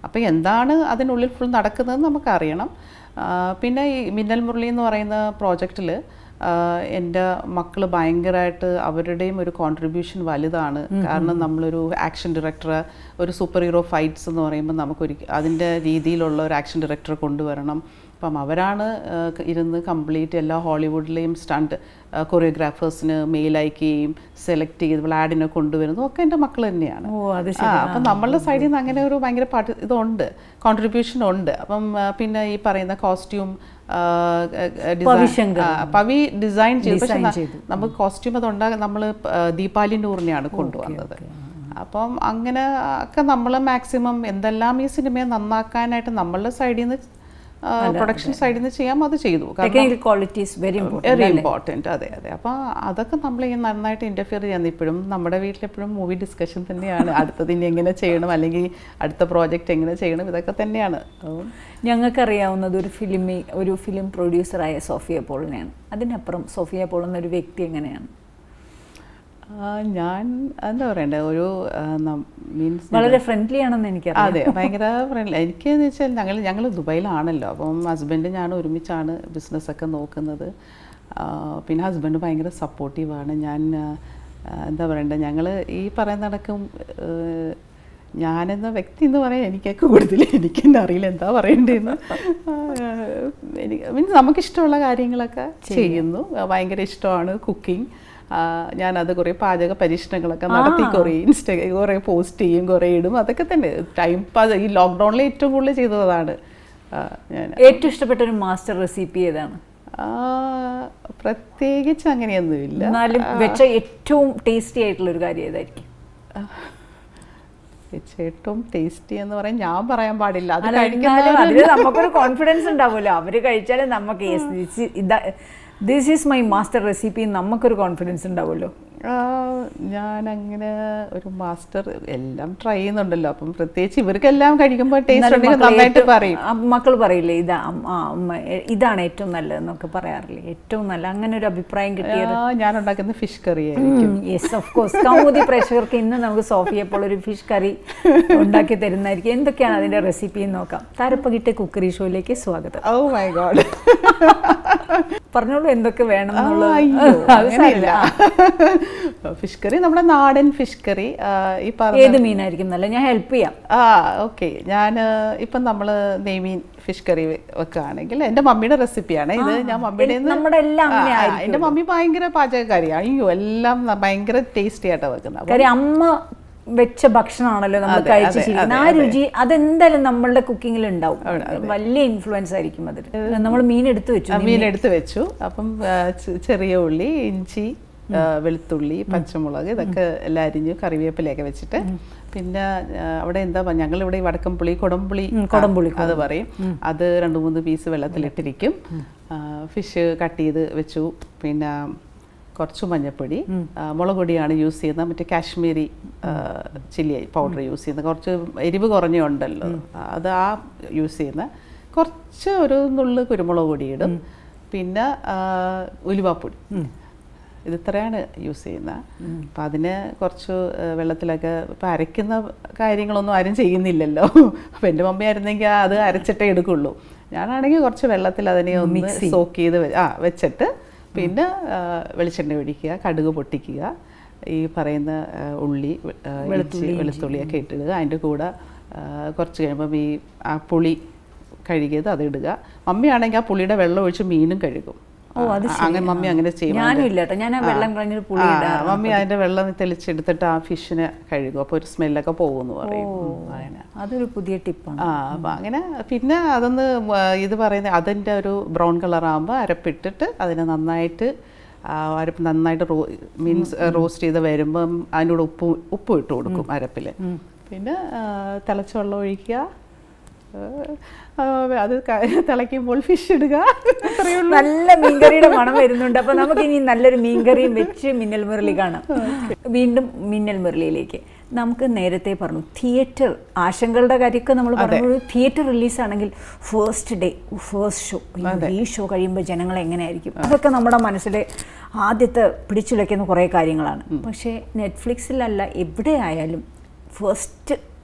അപ്പോൾ എന്താണ് അതിനുള്ളിൽ ഫുൾ നടക്കുന്നതെന്ന് നമുക്കറിയണം ആ, പിന്നെ ഈ മിന്നൽ മുരളി എന്ന് പറയുന്ന പ്രോജക്റ്റിൽ എൻ്റെ മക്കൾ ഭയങ്കരമായിട്ട് അവരുടെയും ഒരു കോൺട്രിബ്യൂഷൻ വലുതാണ് കാരണം നമ്മളൊരു ആക്ഷൻ ഡയറക്ടർ ഒരു സൂപ്പർ ഹീറോ ഫൈറ്റ്സ് എന്ന് പറയുമ്പോൾ നമുക്കൊരു അതിൻ്റെ രീതിയിലുള്ള ഒരു ആക്ഷൻ ഡയറക്ടറെ കൊണ്ടുവരണം അപ്പം അവരാണ് ആ, ക- ഇരുന്ന് കംപ്ലീറ്റ് എല്ലാ ഹോളിവുഡിലെയും സ്റ്റണ്ട് കൊറിയോഗ്രാഫേഴ്സിന് മെയിൽ അയക്കുകയും സെലക്ട് ചെയ്ത് വ്ളാഡിനെ കൊണ്ടുവരുന്നതും ഒക്കെ എൻ്റെ മക്കൾ തന്നെയാണ് ഓ അത് ആ അപ്പം നമ്മളുടെ സൈഡിൽ നിന്ന് അങ്ങനെ ഒരു ഭയങ്കര പാട്ട് ഇതുണ്ട് കോൺട്രിബ്യൂഷൻ ഉണ്ട് അപ്പം ആ, പിന്നെ ഈ പറയുന്ന കോസ്റ്റ്യൂം പവിശങ്കർ. പവി ഡിസൈൻ ചെയ്തു പക്ഷെ Design ന- ചെയ്തു. നമുക്ക് കോസ്റ്റ്യൂം അത് ഉണ്ടാകാൻ നമ്മൾ ദീപാലി നൂറിനെയാണ് കൊണ്ടുവന്നത് അപ്പം അങ്ങനെ ഒക്കെ നമ്മൾ മാക്സിമം എന്തെല്ലാം ഈ സിനിമയെ നന്നാക്കാനായിട്ട് നമ്മളുടെ സൈഡിൽ നിന്ന് പ്രൊഡക്ഷൻ സൈഡിൽ നിന്ന് ചെയ്യാം അത് ചെയ്തു കാരണം technical qualities very very important important അതെ അതെ അപ്പോൾ അതൊക്കെ നമ്മൾ ഈ നന്നായിട്ട് ഇൻ്റർഫിയർ ചെയ്യുന്നത് ഇപ്പോഴും നമ്മുടെ വീട്ടിലെപ്പോഴും മൂവി ഡിസ്കഷൻ തന്നെയാണ് അടുത്തത് ഇനി എങ്ങനെ ചെയ്യണം അല്ലെങ്കിൽ അടുത്ത പ്രോജക്റ്റ് എങ്ങനെ ചെയ്യണം ഇതൊക്കെ തന്നെയാണ് അപ്പം ഞങ്ങൾക്കറിയാവുന്നത് ഒരു ഫിലിം ഒരു ഫിലിം പ്രൊഡ്യൂസറായ സോഫിയ പോളിനെയാണ് അതിനപ്പുറം സോഫിയ പോൾ എന്നൊരു വ്യക്തി എങ്ങനെയാണ് ആ, ഞാൻ എന്താ പറയണ്ടേ ഒരു മീൻസ് വളരെ ഫ്രണ്ട്ലി ആണെന്ന് എനിക്കറിയാം അതെ ഭയങ്കര ഫ്രണ്ട്ലി എനിക്കെന്ന് വെച്ചാൽ ഞങ്ങൾ ഞങ്ങൾ ദുബായിലാണല്ലോ അപ്പം ഹസ്ബൻഡ് ഞാൻ ഒരുമിച്ചാണ് ബിസിനസ്സൊക്കെ നോക്കുന്നത് ആ, പിന്നെ ഹസ്ബൻഡ് ഭയങ്കര സപ്പോർട്ടീവാണ് ഞാൻ ആ, ആ, എന്താ പറയണ്ടേ ഞങ്ങൾ ഈ പറയുന്ന നടക്കും ഞാനെന്ന വ്യക്തി എന്ന് പറയാൻ എനിക്കൊക്കെ കൂടുതൽ എനിക്ക് തന്നെ അറിയില്ല എന്താ പറയണ്ടേന്ന് ആ, എനിക്ക് മീൻസ് നമുക്കിഷ്ടമുള്ള കാര്യങ്ങളൊക്കെ ചെയ്യുന്നു ഭയങ്കര ഇഷ്ടമാണ് കുക്കിംഗ് ഞാനത് കുറേ പാചക പരീക്ഷണങ്ങളൊക്കെ നടത്തി കുറേ ഇൻസ്റ്റ കുറേ പോസ്റ്റ് ചെയ്യും കുറേ ഇടും അതൊക്കെ തന്നെ ടൈം പാസ് ഈ ലോക്ക്ഡൗണിൽ ഏറ്റവും കൂടുതൽ ചെയ്തതാണ് ആ, ഞാൻ ഏറ്റവും ഇഷ്ടപ്പെട്ട ഒരു മാസ്റ്റർ റെസിപ്പി ഏതാണ് ആ, പ്രത്യേകിച്ച് അങ്ങനെയൊന്നുമില്ല എന്നാലും വെച്ച ഏറ്റവും ടേസ്റ്റി ആയിട്ടുള്ള ഒരു കാര്യം ഏതായിരിക്കും ഏറ്റവും ടേസ്റ്റി എന്ന് പറയാൻ ഞാൻ പറയാൻ പാടില്ല അത് അല്ല, എന്നാലും അതില് നമുക്കൊരു കോൺഫിഡൻസ് ഉണ്ടാവുമല്ലോ അവര് കഴിച്ചാലേ നമുക്ക് this is my master recipe നമുക്കൊരു കോൺഫിഡൻസ് ഉണ്ടാവുമല്ലോ ആ, ഞാൻ അങ്ങനെ ഒരു മാസ്റ്റർ എല്ലാം ട്രൈ ചെയ്യുന്നുണ്ടല്ലോ അപ്പം പ്രത്യേകിച്ച് ഇവർക്കെല്ലാം കഴിക്കുമ്പോൾ ടേസ്റ്റ് എന്നാലും ഉണ്ടെങ്കിൽ മക്കൾ നന്നായിട്ട് ഏറ്റവും- പറയും ആ, മക്കൾ പറയില്ലേ ഇതാ അമ്മ, ആ, അമ്മ, എ- ഇതാണ് ഏറ്റവും നല്ലതെന്നൊക്കെ പറയാറില്ലേ ഏറ്റവും നല്ല അങ്ങനെ ഒരു അഭിപ്രായം കിട്ടിയത് ആ, ഞാൻ ഉണ്ടാക്കുന്ന ഫിഷ് കറി ആയിരിക്കും യെസ് ഓഫ് കോഴ്സ് കൗമുദി പ്രേക്ഷകർക്ക് ഇന്ന് നമുക്ക് സോഫിയപ്പോൾ ഒരു ഫിഷ് കറി ഉണ്ടാക്കി തരുന്നതായിരിക്കും എന്തൊക്കെയാണ് അതിന്റെ റെസിപ്പി എന്ന് നോക്കാം താരപ്പകിട്ട് കുക്കറി ഷോയിലേക്ക് സ്വാഗതം ഓ മൈ ഗോഡ് പറഞ്ഞോളൂ എന്തൊക്കെ വേണം എന്നുള്ളത് അയ്യോ അത് അങ്ങനെയില്ല സാരമില്ല. ഫിഷ് കറി നമ്മുടെ നാടൻ ഫിഷ് കറി ആ, ഈ പറഞ്ഞ ഏത് മീനായിരിക്കും നല്ല ഞാൻ ഹെൽപ്പ് ചെയ്യാം ആ ഓക്കെ ഞാൻ ഇപ്പം നമ്മൾ നെയ്മീൻ ഫിഷ് കറി വെക്കുകയാണെങ്കിൽ എൻ്റെ മമ്മിയുടെ റെസിപ്പിയാണ് ഇത് ഞാൻ മമ്മിയുടെ നിന്ന് നമ്മുടെ എല്ലാം ആ, അങ്ങനെ ആ, എൻ്റെ മമ്മി ഭയങ്കര പാചകക്കാരിയാണ് അയ്യോ എല്ലാം ന- ഭയങ്കര ടേസ്റ്റി ആയിട്ടാണ് വെക്കുന്നത് അപ്പം കാര്യം അമ്മ വെച്ച ഭക്ഷണമാണല്ലോ നമ്മൾ അതെ, കഴിച്ച് അതെ, ശീലിക്കുന്നത് ആ രുചി അതെന്തായാലും നമ്മളുടെ കുക്കിങ്ങിൽ ഉണ്ടാവും വലിയ ഇൻഫ്ലുവൻസ് ആയിരിക്കും അതിൽ നമ്മൾ മീൻ എടുത്തു വെച്ചു ആ, മീൻ എടുത്ത് വെച്ചു അപ്പം ആ, ചെ- ചെറിയ ഉള്ളി ഇഞ്ചി ആ, വെളുത്തുള്ളി പച്ചമുളക് ഇതൊക്കെ എല്ലാം അരിഞ്ഞ് കറിവേപ്പിലയൊക്കെ വെച്ചിട്ട് പിന്നെ ആ, അവിടെ എന്താ ഞങ്ങൾ ഇവിടെ ഈ വടക്കംപുളി കൊടംപുളി ഉം, കൊടംപുളി, അത് പറയും അത് രണ്ട് മൂന്ന് പീസ് വെള്ളത്തിലിട്ടിരിക്കും ഫിഷ് കട്ട് ചെയ്ത് വെച്ചു പിന്നെ കുറച്ച് മഞ്ഞൾപ്പൊടി ആ, മുളക് പൊടിയാണ് യൂസ് ചെയ്യുന്നത് മറ്റേ കാശ്മീരി ചില്ലി പൗഡർ യൂസ് ചെയ്യുന്നത് കുറച്ച് എരിവ് കുറഞ്ഞുണ്ടല്ലോ അത് ആ യൂസ് ചെയ്യുന്ന കുറച്ച് ഒരു നുള്ള് കുരുമുളക് പൊടി ഇടും പിന്നെ ആ, ഉലുവാപ്പൊടി ഇത് ഇത്രയാണ് യൂസ് ചെയ്യുന്നത് അപ്പം അതിന് കുറച്ച് ആ, വെള്ളത്തിലൊക്കെ ഇപ്പം അരയ്ക്കുന്ന കാര്യങ്ങളൊന്നും ആരും ചെയ്യുന്നില്ലല്ലോ അപ്പം എൻ്റെ മമ്മി ആയിരുന്നെങ്കിൽ അത് അരച്ചിട്ടേ എടുക്കുള്ളൂ ഞാനാണെങ്കിൽ കുറച്ച് വെള്ളത്തിൽ അതിനെ ഒന്ന് സോക്ക് ചെയ്ത് വെ- ആ വെച്ചിട്ട് പിന്നെ ആ, വെളിച്ചെണ്ണ ഒഴിക്കുക കടുക് പൊട്ടിക്കുക ഈ പറയുന്ന ആ, ഉള്ളി ആ, ഇഞ്ചി വെളുത്തുള്ളിയൊക്കെ ഇട്ടിടുക അതിൻ്റെ കൂടെ ആ, കുറച്ച് കഴിയുമ്പം ഈ ആ പുളി കഴുകിയത് അത് ഇടുക മമ്മിയാണെങ്കിൽ ആ പുളിയുടെ വെള്ളം ഒഴിച്ച് മീനും കഴുകും ഓ, അത് ആ, അങ്ങനെ മമ്മി അങ്ങനെ ചെയ്യും ഞാനും ഇല്ല കേട്ടോ ഞാൻ ആ വെള്ളം കളഞ്ഞൊരു പുളി ആ, ഇടാറ് മമ്മി അതിന്റെ വെള്ളം തെളിച്ചെടുത്തിട്ട് ആ ഫിഷിനെ കഴുകും അപ്പോൾ ഒരു സ്മെല്ലൊക്കെ പോകുമെന്ന് പറയും ഉം, അങ്ങനെ അതൊരു പുതിയ ടിപ്പാണ് ആ അപ്പം അങ്ങനെ പിന്നെ അതൊന്ന് വ- ഇത് പറയുന്ന അതിൻ്റെ ഒരു ബ്രൗൺ കളർ ആകുമ്പോൾ അരപ്പിട്ടിട്ട് അതിനെ നന്നായിട്ട് ആ, അരപ്പ് നന്നായിട്ട് റോ മീൻസ് റോസ്റ്റ് ചെയ്ത് വരുമ്പം അതിനോട് ഉപ്പ് ഉപ്പ് ഇട്ട് കൊടുക്കും അരപ്പിൽ പിന്നെ ആ, തിളച്ച വെള്ളം ഒഴിക്കുക ആ, അത് ക- തിളയ്ക്കുമ്പോൾ ഫിഷ് ഇടുക അത്രയേ ഉള്ളൂ നല്ല മീൻകറിയുടെ മണം വരുന്നുണ്ട് അപ്പൊ നമുക്ക് ഇനി നല്ലൊരു മീൻകറിയും വെച്ച് മിന്നൽ മുരളി കാണാം വീണ്ടും മിന്നൽ മുരളിയിലേക്ക് നമുക്ക് നേരത്തെ പറഞ്ഞു തിയേറ്റർ ആശങ്കകളുടെ കാര്യമൊക്കെ നമ്മൾ പറഞ്ഞു തിയേറ്റർ റിലീസാണെങ്കിൽ ഫസ്റ്റ് ഡേ ഫസ്റ്റ് ഷോ ഈ ഷോ കഴിയുമ്പോൾ ജനങ്ങൾ എങ്ങനെയായിരിക്കും അതൊക്കെ നമ്മുടെ മനസ്സിലെ ആദ്യത്തെ പിടിച്ചുലയ്ക്കുന്ന കുറേ കാര്യങ്ങളാണ് പക്ഷേ നെറ്റ്ഫ്ലിക്സിലല്ല എവിടെ ആയാലും ഫസ്റ്റ്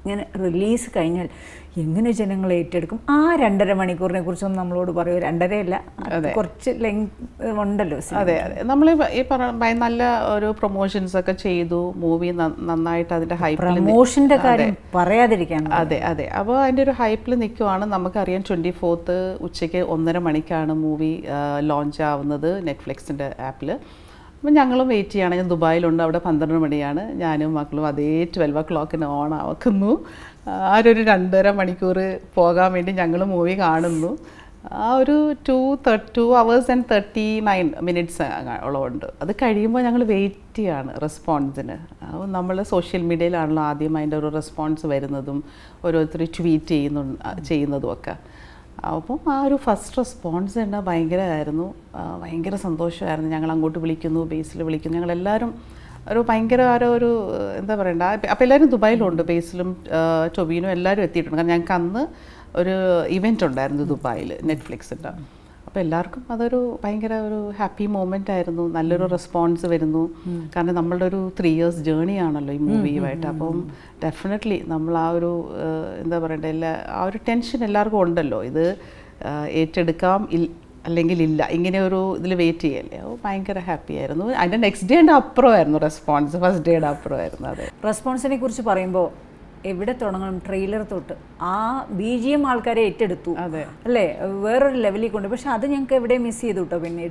ഇങ്ങനെ റിലീസ് കഴിഞ്ഞാൽ എങ്ങനെ ജനങ്ങൾ ഏറ്റെടുക്കും ആ രണ്ടര മണിക്കൂറിനെ കുറിച്ചൊന്നും നമ്മളോട് പറയൂ രണ്ടരയല്ല കുറച്ച് ലെങ്ത് ഉണ്ടല്ലോ സിനിമ. അതെ അതെ നമ്മൾ ഈ പറഞ്ഞ നല്ല ഒരു പ്രൊമോഷൻസ് ഒക്കെ ചെയ്തു മൂവി നന്നായിട്ട് അതിന്റെ ഹൈപ്പിൽ പ്രമോഷന്റെ കാര്യം പറയാതിരിക്കാൻ വയ്യ. അതെ അതെ അപ്പോൾ അതിൻ്റെ ഒരു ഹൈപ്പിൽ നിൽക്കുവാണ് നമുക്കറിയാം ട്വൻറ്റി ഫോർത്ത് ഉച്ചയ്ക്ക് ഒന്നര മണിക്കാണ് മൂവി ലോഞ്ച് ആവുന്നത് നെറ്റ്ഫ്ലിക്സിൻ്റെ ആപ്പിൽ അപ്പം ഞങ്ങളും വെയിറ്റ് ചെയ്യാണ് ഞാൻ ദുബായിലുണ്ട് അവിടെ പന്ത്രണ്ട് മണിയാണ് ഞാനും മക്കളും അതേ ട്വൽവ് ഒ ക്ലോക്കിന് ഓൺ ആക്കുന്നു ആ ഒരു രണ്ടര മണിക്കൂർ പോകാൻ വേണ്ടി ഞങ്ങൾ മൂവി കാണുന്നു ആ ഒരു two two hours and thirty nine minutes ഉള്ളതുണ്ട് അത് കഴിയുമ്പോൾ ഞങ്ങൾ വെയിറ്റ് ചെയ്യാണ് റെസ്പോൺസിന് അപ്പോൾ നമ്മൾ സോഷ്യൽ മീഡിയയിലാണല്ലോ ആദ്യം അതിൻ്റെ ഒരു റെസ്പോൺസ് വരുന്നതും ഓരോരുത്തർ ട്വീറ്റ് ചെയ്യുന്നു ചെയ്യുന്നതും ഒക്കെ അപ്പം ആ ഒരു ഫസ്റ്റ് റെസ്പോൺസ് തന്നെ ഭയങ്കരമായിരുന്നു ആ, ഭയങ്കര സന്തോഷമായിരുന്നു ഞങ്ങൾ അങ്ങോട്ട് വിളിക്കുന്നു ബേസിൽ വിളിക്കുന്നു ഞങ്ങളെല്ലാവരും ഒരു ഭയങ്കര ഒരു ഒരു എന്താ പറയണ്ട അപ്പോൾ എല്ലാവരും ദുബായിലുണ്ട് ബേസിലും ആ, ടൊബീനും എല്ലാവരും എത്തിയിട്ടുണ്ട് കാരണം ഞങ്ങൾക്ക് അന്ന് ഒരു ഇവൻ്റ് ഉണ്ടായിരുന്നു ദുബായിൽ നെറ്റ്ഫ്ലിക്സിൻ്റെ അപ്പോൾ എല്ലാവർക്കും അതൊരു ഭയങ്കര ഒരു ഹാപ്പി മൊമെൻ്റ് ആയിരുന്നു നല്ലൊരു റെസ്പോൺസ് വരുന്നു കാരണം നമ്മളുടെ ഒരു ത്രീ ഇയേഴ്സ് ജേണി ആണല്ലോ ഈ മൂവിയുമായിട്ട് അപ്പം ഡെഫിനറ്റ്ലി നമ്മൾ ആ ഒരു ഏഹ്, എന്താ പറയണ്ടേ എല്ലാ ആ ഒരു ടെൻഷൻ എല്ലാവർക്കും ഉണ്ടല്ലോ ഇത് ഏഹ്, ഏറ്റെടുക്കാം ഇൽ അല്ലെങ്കിൽ ഇല്ല ഇങ്ങനെ ഒരു ഇതിൽ വെയിറ്റ് ചെയ്യല്ലേ അപ്പോൾ ഭയങ്കര ഹാപ്പി ആയിരുന്നു അതിൻ്റെ നെക്സ്റ്റ് ഡേയുടെ അപ്പുറമായിരുന്നു റെസ്പോൺസ് ഫസ്റ്റ് ഡേയുടെ അപ്പുറമായിരുന്നു അതെ റെസ്പോൺസിനെ കുറിച്ച് പറയുമ്പോൾ എവിടെ തുടങ്ങണം ട്രെയിലർ തൊട്ട് ആ ബി ജി എം ആൾക്കാരെ ഏറ്റെടുത്തു അതെ. അല്ലേ വേറൊരു ലെവലിൽ കൊണ്ട് പക്ഷെ അത് ഞങ്ങൾക്ക് എവിടെ മിസ് ചെയ്തു കേട്ടോ പിന്നീട്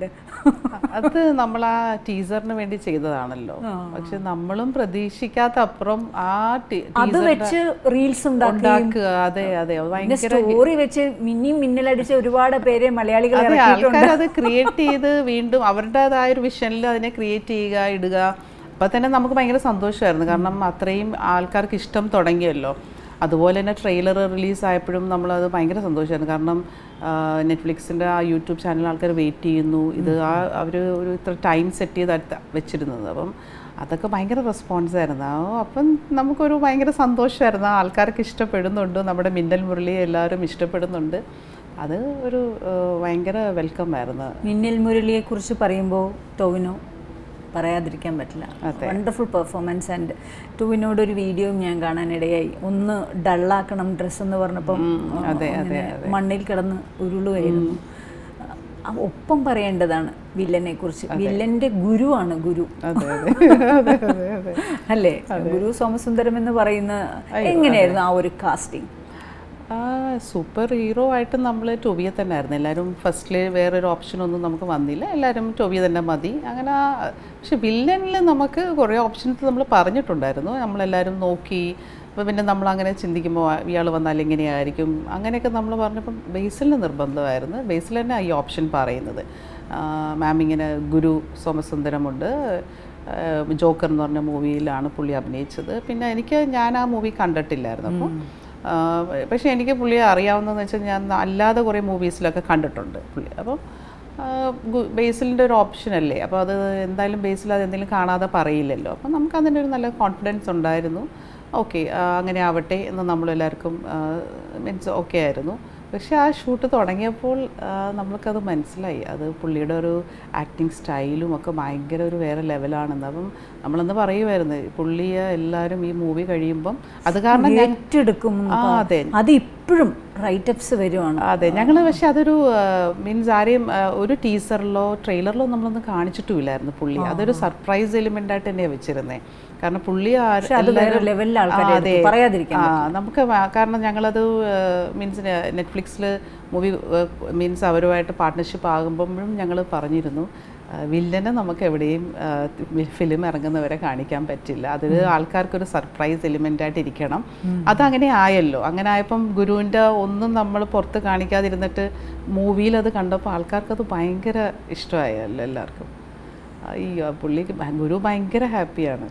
അത് നമ്മൾ ആ ടീസറിന് വേണ്ടി ചെയ്തതാണല്ലോ പക്ഷെ നമ്മളും പ്രതീക്ഷിക്കാത്ത അപ്പുറം ആ ടി- അത് teaser വെച്ച് റീൽസ് ഉണ്ടാക്കി ഉണ്ടാക്കുക അതെ അതെ അത് പിന്നെ ഭയങ്കര സ്റ്റോറി വെച്ച് മിന്നിയും മിന്നലടിച്ച ഒരുപാട് പേരെ മലയാളികൾ അതെ ഇറക്കിയിട്ടുണ്ട് ആൾക്കാർ അത് ക്രിയേറ്റ് ചെയ്ത് വീണ്ടും അവരുടേതായ ഒരു വിഷനിൽ അതിനെ ക്രിയേറ്റ് ചെയ്യുക ഇടുക അപ്പം തന്നെ നമുക്ക് ഭയങ്കര സന്തോഷമായിരുന്നു കാരണം അത്രയും ആൾക്കാർക്ക് ഇഷ്ടം തുടങ്ങിയല്ലോ അതുപോലെ തന്നെ ട്രെയിലർ റിലീസ് ആയപ്പോഴും നമ്മളത് ഭയങ്കര സന്തോഷമായിരുന്നു കാരണം നെറ്റ്ഫ്ലിക്സിൻ്റെ ആ യൂട്യൂബ് ചാനൽ ആൾക്കാർ വെയിറ്റ് ചെയ്യുന്നു ഇത് ആ അവർ ഒരു ഇത്ര ടൈം സെറ്റ് ചെയ്ത് അടുത്ത വെച്ചിരുന്നത് അപ്പം അതൊക്കെ ഭയങ്കര റെസ്പോൺസ് ആയിരുന്നു ആ, അപ്പം നമുക്കൊരു ഭയങ്കര സന്തോഷമായിരുന്നു ആ ആൾക്കാർക്ക് ഇഷ്ടപ്പെടുന്നുണ്ട് നമ്മുടെ മിന്നൽ മുരളി എല്ലാവരും ഇഷ്ടപ്പെടുന്നുണ്ട് അത് ഒരു ഏഹ്, ഭയങ്കര വെൽക്കം ആയിരുന്നു മിന്നൽ മുരളിയെ കുറിച്ച് പറയുമ്പോൾ ടോവിനോ പറയാതിരിക്കാൻ പറ്റില്ല വണ്ടർഫുൾ പെർഫോമൻസ് ആൻഡ് ടോവിനോട് ഒരു വീഡിയോ ഞാൻ കാണാനിടയായി ഒന്ന് ഡള്ളാക്കണം ഡ്രസ്സ് എന്ന് പറഞ്ഞപ്പം അതെ, അങ്ങനെ മണ്ണിൽ കിടന്ന് ഉരുളുമായിരുന്നു ആ, ഒപ്പം പറയേണ്ടതാണ് വില്ലനെ കുറിച്ച് വില്ലന്റെ ഗുരുവാണ് ഗുരു അതെ അതെ അതെ അതെ അതെ അല്ലേ ഗുരു സോമസുന്ദരം എന്ന് പറയുന്ന എങ്ങനെയായിരുന്നു ആ ഒരു കാസ്റ്റിംഗ് ആ സൂപ്പർ ഹീറോ ആയിട്ട് നമ്മൾ ടൊവിയെ തന്നെ ആയിരുന്നു എല്ലാവരും ഫസ്റ്റിൽ വേറൊരു ഓപ്ഷനൊന്നും നമുക്ക് വന്നില്ല എല്ലാവരും ടൊവിയെ തന്നെ മതി അങ്ങനെ ആ പക്ഷെ വില്ലനിൽ നമുക്ക് കുറേ ഓപ്ഷൻസ് നമ്മൾ പറഞ്ഞിട്ടുണ്ടായിരുന്നു നമ്മളെല്ലാവരും നോക്കി അപ്പോൾ പിന്നെ നമ്മൾ അങ്ങനെ ചിന്തിക്കുമ്പോൾ ഇയാൾ വന്നാൽ എങ്ങനെയായിരിക്കും അങ്ങനെയൊക്കെ നമ്മൾ പറഞ്ഞപ്പം ബേസിലിന് നിർബന്ധമായിരുന്നു ബേസിൽ തന്നെ ഈ ഓപ്ഷൻ പറയുന്നത് മാം ഇങ്ങനെ ഗുരു സോമസുന്ദരമുണ്ട് ആഹ് ജോക്കർ എന്ന് പറഞ്ഞ മൂവിയിലാണ് പുള്ളി അഭിനയിച്ചത് പിന്നെ എനിക്ക് ഞാൻ ആ മൂവി കണ്ടിട്ടില്ലായിരുന്നു അപ്പോൾ പക്ഷേ എനിക്ക് പുള്ളിയെ അറിയാവുന്നതെന്ന് വെച്ചാൽ ഞാൻ അല്ലാതെ കുറേ മൂവീസിലൊക്കെ കണ്ടിട്ടുണ്ട് പുള്ളി അപ്പം ബേസിലിൻ്റെ ഒരു ഓപ്ഷൻ അല്ലേ അപ്പോൾ അത് എന്തായാലും ബേസിൽ അത് എന്തെങ്കിലും കാണാതെ പറയില്ലല്ലോ അപ്പം നമുക്ക് അതിൻ്റെ ഒരു നല്ല കോൺഫിഡൻസ് ഉണ്ടായിരുന്നു ഓക്കെ അങ്ങനെ ആവട്ടെ എന്ന് നമ്മളെല്ലാവർക്കും മീൻസ് ഓക്കെ ആയിരുന്നു പക്ഷേ ആ ഷൂട്ട് തുടങ്ങിയപ്പോൾ ആ, നമ്മൾക്കത് മനസ്സിലായി അത് പുള്ളിയുടെ ഒരു ആക്ടിങ് സ്റ്റൈലും ഒക്കെ ഭയങ്കര ഒരു വേറെ ലെവലാണെന്ന് അപ്പം നമ്മളന്ന് പറയുമായിരുന്നു പുള്ളിയെ എല്ലാവരും ഈ മൂവി കഴിയുമ്പം അത് കാരണം ഞാൻ ഏറ്റെടുക്കും ആ അതെ അത് ഇപ്പോഴും റൈറ്റപ്സ് വരുവാണ് അതെ ഞങ്ങൾ പക്ഷെ അതൊരു മീൻസ് ആരെയും ആ, ഒരു ടീസറിലോ ട്രെയിലറിലോ നമ്മളൊന്നും കാണിച്ചിട്ടുമില്ലായിരുന്നു പുള്ളി അതൊരു സർപ്രൈസ് എലിമെന്റ് ആയിട്ട് തന്നെയാണ് വെച്ചിരുന്നത് കാരണം പുള്ളി ആ- പക്ഷെ അത് വേറെ എല്ലാവരും- ലെവലിലെ ആ, ആൾക്കാരെ അതെ. എടുത്തു. പറയാതിരിക്കാൻ ആ നമുക്ക് വ- കാരണം ഞങ്ങളത് മീൻസ് നെറ്റ്ഫ്ലിക്സിൽ മൂവി മീൻസ് അവരുമായിട്ട് പാർട്ട്ണർഷിപ്പ് ആകുമ്പോഴും ഞങ്ങൾ പറഞ്ഞിരുന്നു ആ, വില്ലനെ നമുക്ക് എവിടെയും ഫിലിം ഇറങ്ങുന്നവരെ കാണിക്കാൻ പറ്റില്ല അതിൽ ആൾക്കാർക്കൊരു സർപ്രൈസ് എലിമെൻ്റ് ആയിട്ട് ഇരിക്കണം അതങ്ങനെ ആയല്ലോ അങ്ങനെ ആയപ്പം ഗുരുവിൻ്റെ ഒന്നും നമ്മൾ പുറത്ത് കാണിക്കാതിരുന്നിട്ട് മൂവിയിൽ അത് കണ്ടപ്പോൾ ആൾക്കാർക്കത് ഭയങ്കര ഇഷ്ടമായല്ലോ എല്ലാവർക്കും അയ്യോ പുള്ളിക്ക് ഭ- ഗുരു ഭയങ്കര ഹാപ്പിയാണ്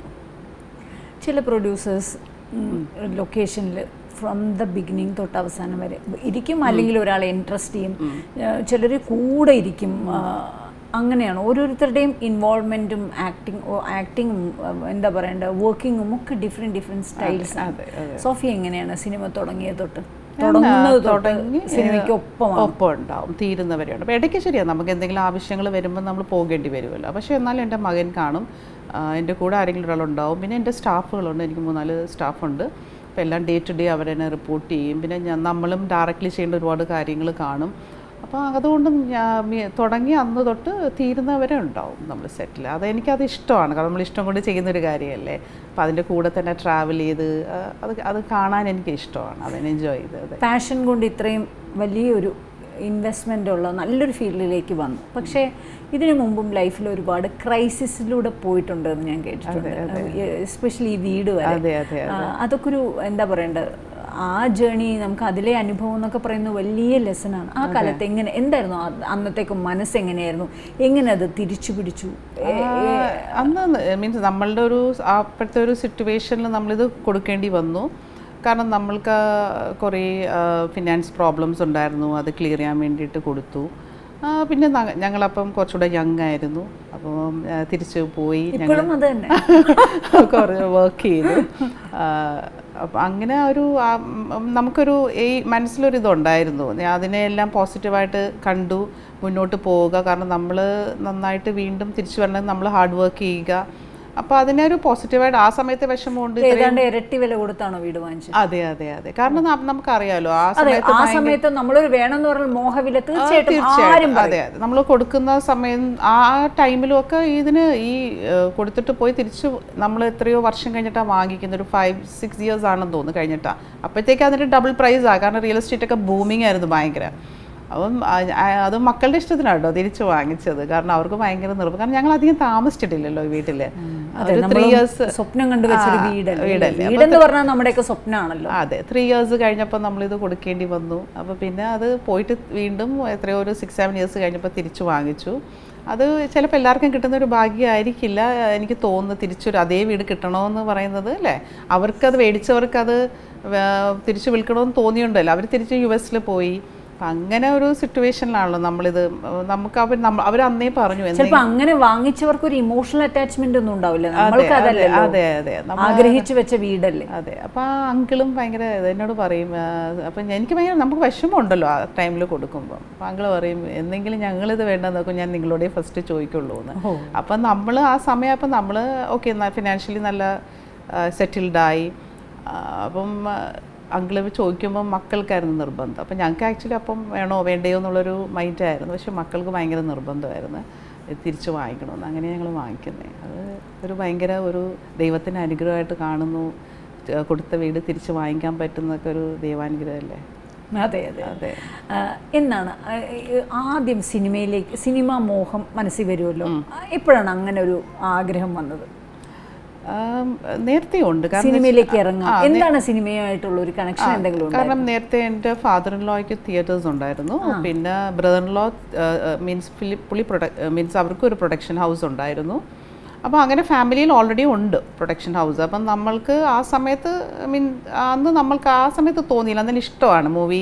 ചില പ്രൊഡ്യൂസേഴ്സ് ലൊക്കേഷനിൽ ഫ്രം ദ ബിഗിനിങ് തൊട്ട് അവസാനം വരെ ഇരിക്കും അല്ലെങ്കിൽ ഒരാളെ ഇൻട്രസ്റ്റ് ചെയ്യും ചിലർ കൂടെ ഇരിക്കും ആ, അങ്ങനെയാണ് ഓരോരുത്തരുടെയും ഇൻവോൾവ്മെൻറ്റും ആക്ടിങ് ആക്ടിങ്ങും എന്താ പറയണ്ട വർക്കിങ്ങും ഒക്കെ ഡിഫറെൻറ്റ് ഡിഫറെൻറ്റ് സ്റ്റൈൽസ് അതെ, സോഫി എങ്ങനെയാണ് സിനിമ തുടങ്ങിയത് തൊട്ട് തുടങ്ങുന്നത് തൊട്ട് തുടങ്ങി സിനിമയ്ക്ക് ഒപ്പമാണ് ഒപ്പം ഉണ്ടാവും തീരുന്നവരെയുണ്ട് അപ്പോൾ ഇടയ്ക്ക് ശരിയാണ് നമുക്ക് എന്തെങ്കിലും ആവശ്യങ്ങൾ വരുമ്പോൾ നമ്മൾ പോകേണ്ടി വരുമല്ലോ പക്ഷേ എന്നാലും എൻ്റെ മകൻ കാണും ആ, എൻ്റെ കൂടെ ആരെങ്കിലും ഒരാളുണ്ടാവും പിന്നെ എൻ്റെ സ്റ്റാഫുകളുണ്ട് എനിക്ക് മൂന്നാല് സ്റ്റാഫുണ്ട് അപ്പോൾ എല്ലാം ഡേ ടു ഡേ അവരെന്നെ റിപ്പോർട്ട് ചെയ്യും പിന്നെ ഞാൻ നമ്മളും ഡയറക്റ്റ്ലി ചെയ്യേണ്ട ഒരുപാട് കാര്യങ്ങൾ കാണും അപ്പോൾ അതുകൊണ്ട് ഞാൻ മി- തുടങ്ങി അന്ന് തൊട്ട് തീരുന്നവരെ ഉണ്ടാവും നമ്മൾ സെറ്റിൽ അത് എനിക്കത് ഇഷ്ടമാണ് കാരണം നമ്മൾ ഇഷ്ടം കൊണ്ട് ചെയ്യുന്നൊരു കാര്യമല്ലേ അപ്പോൾ അതിൻ്റെ കൂടെ തന്നെ ട്രാവൽ ചെയ്ത് ആ, അത് അത് കാണാൻ എനിക്ക് ഇഷ്ടമാണ് അതിനെ എൻജോയ് ചെയ്ത് അതെ പാഷൻ കൊണ്ട് ഇത്രയും വലിയൊരു ഇൻവെസ്റ്റ്മെൻ്റ് ഉള്ള നല്ലൊരു ഫീൽഡിലേക്ക് വന്നു പക്ഷേ ഇതിനു മുമ്പും ലൈഫിൽ ഒരുപാട് ക്രൈസിസിലൂടെ പോയിട്ടുണ്ട് എന്ന് ഞാൻ കേട്ടിട്ടുണ്ട് എസ്പെഷ്യലി ഈ വീട് വരെ അതെ അതെ ആ, അതൊക്കെ ഒരു എന്താ പറയണ്ടത് ആ ജേണി നമുക്ക് അതിലെ അനുഭവം എന്നൊക്കെ പറയുന്നത് വലിയ ലെസണാണ് ആ കാലത്ത് എങ്ങനെ എന്തായിരുന്നു ആ- അന്നത്തേക്ക് മനസ്സ് എങ്ങനെയായിരുന്നു എങ്ങനെ അത് തിരിച്ചു പിടിച്ചു ഏ- ആ, അന്ന് മീൻസ് നമ്മളുടെ ഒരു ആ അപ്പോഴത്തെ ഒരു സിറ്റുവേഷനിൽ നമ്മളിത് കൊടുക്കേണ്ടി വന്നു കാരണം നമ്മൾക്ക് കുറേ ഫിനാൻസ് പ്രോബ്ലംസ് ഉണ്ടായിരുന്നു അത് ക്ലിയർ ചെയ്യാൻ വേണ്ടിയിട്ട് കൊടുത്തു ആ, പിന്നെ ന- ഞങ്ങളപ്പം കുറച്ചുകൂടെ യങ് ആയിരുന്നു അപ്പം ആ, തിരിച്ച് പോയി ഞങ്ങൾ ഇപ്പോഴും അത് തന്നെ കുറേ വർക്ക് ചെയ്തു അപ്പം അങ്ങനെ ഒരു ആ, ഉം, നമുക്കൊരു ഈ മനസ്സിലൊരു ഇതുണ്ടായിരുന്നു ഞാൻ അതിനെല്ലാം പോസിറ്റീവായിട്ട് കണ്ടു മുന്നോട്ട് പോവുക കാരണം നമ്മൾ നന്നായിട്ട് വീണ്ടും തിരിച്ചു വരണമെങ്കിൽ നമ്മൾ ഹാർഡ് വർക്ക് ചെയ്യുക അപ്പോൾ അതിനെ ഒരു പോസിറ്റീവായിട്ട് ആ സമയത്ത് വിഷമമുണ്ട് ഏതാണ്ട് ഇരട്ടി വില കൊടുത്താണോ വീട് വാങ്ങിച്ചത് അതെ അതെ അതെ കാരണം ന- നമുക്കറിയാലോ ആ അതെ സമയത്ത് ആ സമയത്ത് നമ്മളൊരു വേണമെന്ന് പറഞ്ഞാൽ മോഹവില തീർച്ചയായിട്ടും ആരും തീർച്ചയായിട്ടും അതെ അതെ നമ്മൾ കൊടുക്കുന്ന സമയം ആ ടൈമിലും ഒക്കെ ഇതിന് ഈ ഏഹ്, കൊടുത്തിട്ട് പോയി തിരിച്ച് നമ്മൾ എത്രയോ വർഷം കഴിഞ്ഞിട്ടാണ് വാങ്ങിക്കുന്നത് ഒരു ഫൈവ് സിക്സ് ഇയേഴ്സ് ആണെന്ന് തോന്നുന്നു കഴിഞ്ഞിട്ടാണ് അപ്പോഴത്തേക്ക് അതിൻ്റെ ഡബിൾ പ്രൈസ് ആ കാരണം റിയൽ എസ്റ്റേറ്റ് ഒക്കെ ബൂമിംഗ് ആയിരുന്നു ഭയങ്കര അപ്പം ആ- ആ- അത് മക്കളുടെ ഇഷ്ടത്തിനാണ് കേട്ടോ തിരിച്ച് വാങ്ങിച്ചത് കാരണം അവർക്ക് ഭയങ്കര നിർബന്ധം കാരണം ഞങ്ങൾ അധികം താമസിച്ചിട്ടില്ലല്ലോ ഈ വീട്ടിൽ അതെ ഒരു ത്രീ നമ്മളും ഇയേഴ്സ് സ്വപ്നം കണ്ടു വെച്ചൊരു ആ, വീടല്ലേ വീടല്ലേ. വീടെന്ന് പറഞ്ഞാൽ നമ്മുടെയൊക്കെ സ്വപ്നമാണല്ലോ അതെ ത്രീ ഇയേഴ്സ് കഴിഞ്ഞപ്പോൾ നമ്മളിത് കൊടുക്കേണ്ടി വന്നു അപ്പോൾ പിന്നെ അത് പോയിട്ട് വീണ്ടും എത്രയോ ഒരു സിക്സ് സെവൻ ഇയേഴ്സ് കഴിഞ്ഞപ്പോൾ തിരിച്ചു വാങ്ങിച്ചു അത് ചിലപ്പോൾ എല്ലാവർക്കും കിട്ടുന്ന ഒരു ഭാഗ്യമായിരിക്കില്ല എനിക്ക് തോന്നുന്നു തിരിച്ചൊരു അതേ വീട് കിട്ടണമെന്ന് പറയുന്നത് അല്ലേ അവർക്കത് മേടിച്ചവർക്കത് വേ- തിരിച്ചു വിൽക്കണമെന്ന് തോന്നിയുണ്ടല്ലോ അവർ തിരിച്ച് യു എസിൽ പോയി അപ്പം അങ്ങനെ ഒരു സിറ്റുവേഷനിലാണല്ലോ നമ്മളിത് നമുക്ക് അവർ നമ്മ അവർ അന്നേ പറഞ്ഞു എന്തെങ്കിലും ചിലപ്പോ അങ്ങനെ വാങ്ങിച്ചവർക്ക് ഒരു ഇമോഷണൽ അറ്റാച്ച്മെന്റ് ഒന്നും ഉണ്ടാവില്ല അതെ, നമ്മൾക്ക് അതെ, അതല്ലല്ലോ അതെ അതെ നമ്മ ആഗ്രഹിച്ചു വെച്ച വീടല്ലേ അതെ അപ്പോൾ ആ അങ്കിളും ഭയങ്കര ഇത് എന്നോട് പറയും ആ, അപ്പം എനിക്ക് ഭയങ്കര നമുക്ക് വിഷമമുണ്ടല്ലോ ആ ടൈമിൽ കൊടുക്കുമ്പോൾ അപ്പം അങ്കിൾ പറയും എന്തെങ്കിലും ഞങ്ങളിത് വേണ്ട നോക്കും ഞാൻ നിങ്ങളോടേ ഫസ്റ്റ് ചോദിക്കുള്ളൂ എന്ന് അപ്പം നമ്മൾ ആ സമയം അപ്പം നമ്മൾ ഓക്കെ ഫിനാൻഷ്യലി നല്ല സെറ്റിൽഡായി അപ്പം അങ്കിള് ചോദിക്കുമ്പോൾ മക്കൾക്കായിരുന്നു നിർബന്ധം അപ്പം ഞങ്ങൾക്ക് ആക്ച്വലി അപ്പം വേണോ വേണ്ടയോ എന്നുള്ളൊരു മൈൻഡായിരുന്നു പക്ഷെ മക്കൾക്ക് ഭയങ്കര നിർബന്ധമായിരുന്നു ഇത് തിരിച്ച് വാങ്ങിക്കണമെന്ന് അങ്ങനെ ഞങ്ങൾ വാങ്ങിക്കുന്നത് അത് ഒരു ഭയങ്കര ഒരു ദൈവത്തിൻ്റെ അനുഗ്രഹമായിട്ട് കാണുന്നു ച- കൊടുത്ത വീട് തിരിച്ച് വാങ്ങിക്കാൻ പറ്റുന്നതൊക്കെ ഒരു ദൈവാനുഗ്രഹമല്ലേ അതെ അതെ അതെ ആ, എന്നാണ് ആ, ഈ ആദ്യം സിനിമയിലേക്ക് സിനിമ മോഹം മനസ്സിൽ വരുമല്ലോ എപ്പോഴാണ് അങ്ങനെ ഒരു ആഗ്രഹം വന്നത് ആം, നേരത്തെ ഉണ്ട് കാരണം സിനിമയിലേക്ക് ഇറങ്ങാം എന്താണ് സിനിമയുമായിട്ടുള്ള ഒരു കണക്ഷൻ എന്തെങ്കിലും ഉണ്ടോ കാരണം നേരത്തെ എൻ്റെ ഫാദർ ഇൻ ലോയ്ക്ക് തിയേറ്റേഴ്സ് ഉണ്ടായിരുന്നു പിന്നെ brother in law means Philip പുള്ളി പ്രൊഡക്ട് മീൻസ് അവർക്കും ഒരു പ്രൊഡക്ഷൻ ഹൗസ് ഉണ്ടായിരുന്നു അപ്പോൾ അങ്ങനെ ഫാമിലിയിൽ ഓൾറെഡി ഉണ്ട് പ്രൊഡക്ഷൻ ഹൗസ് അപ്പം നമ്മൾക്ക് ആ സമയത്ത് മീൻ അന്ന് നമ്മൾക്ക് ആ സമയത്ത് തോന്നിയില്ല അന്നേരം ഇഷ്ടമാണ് മൂവി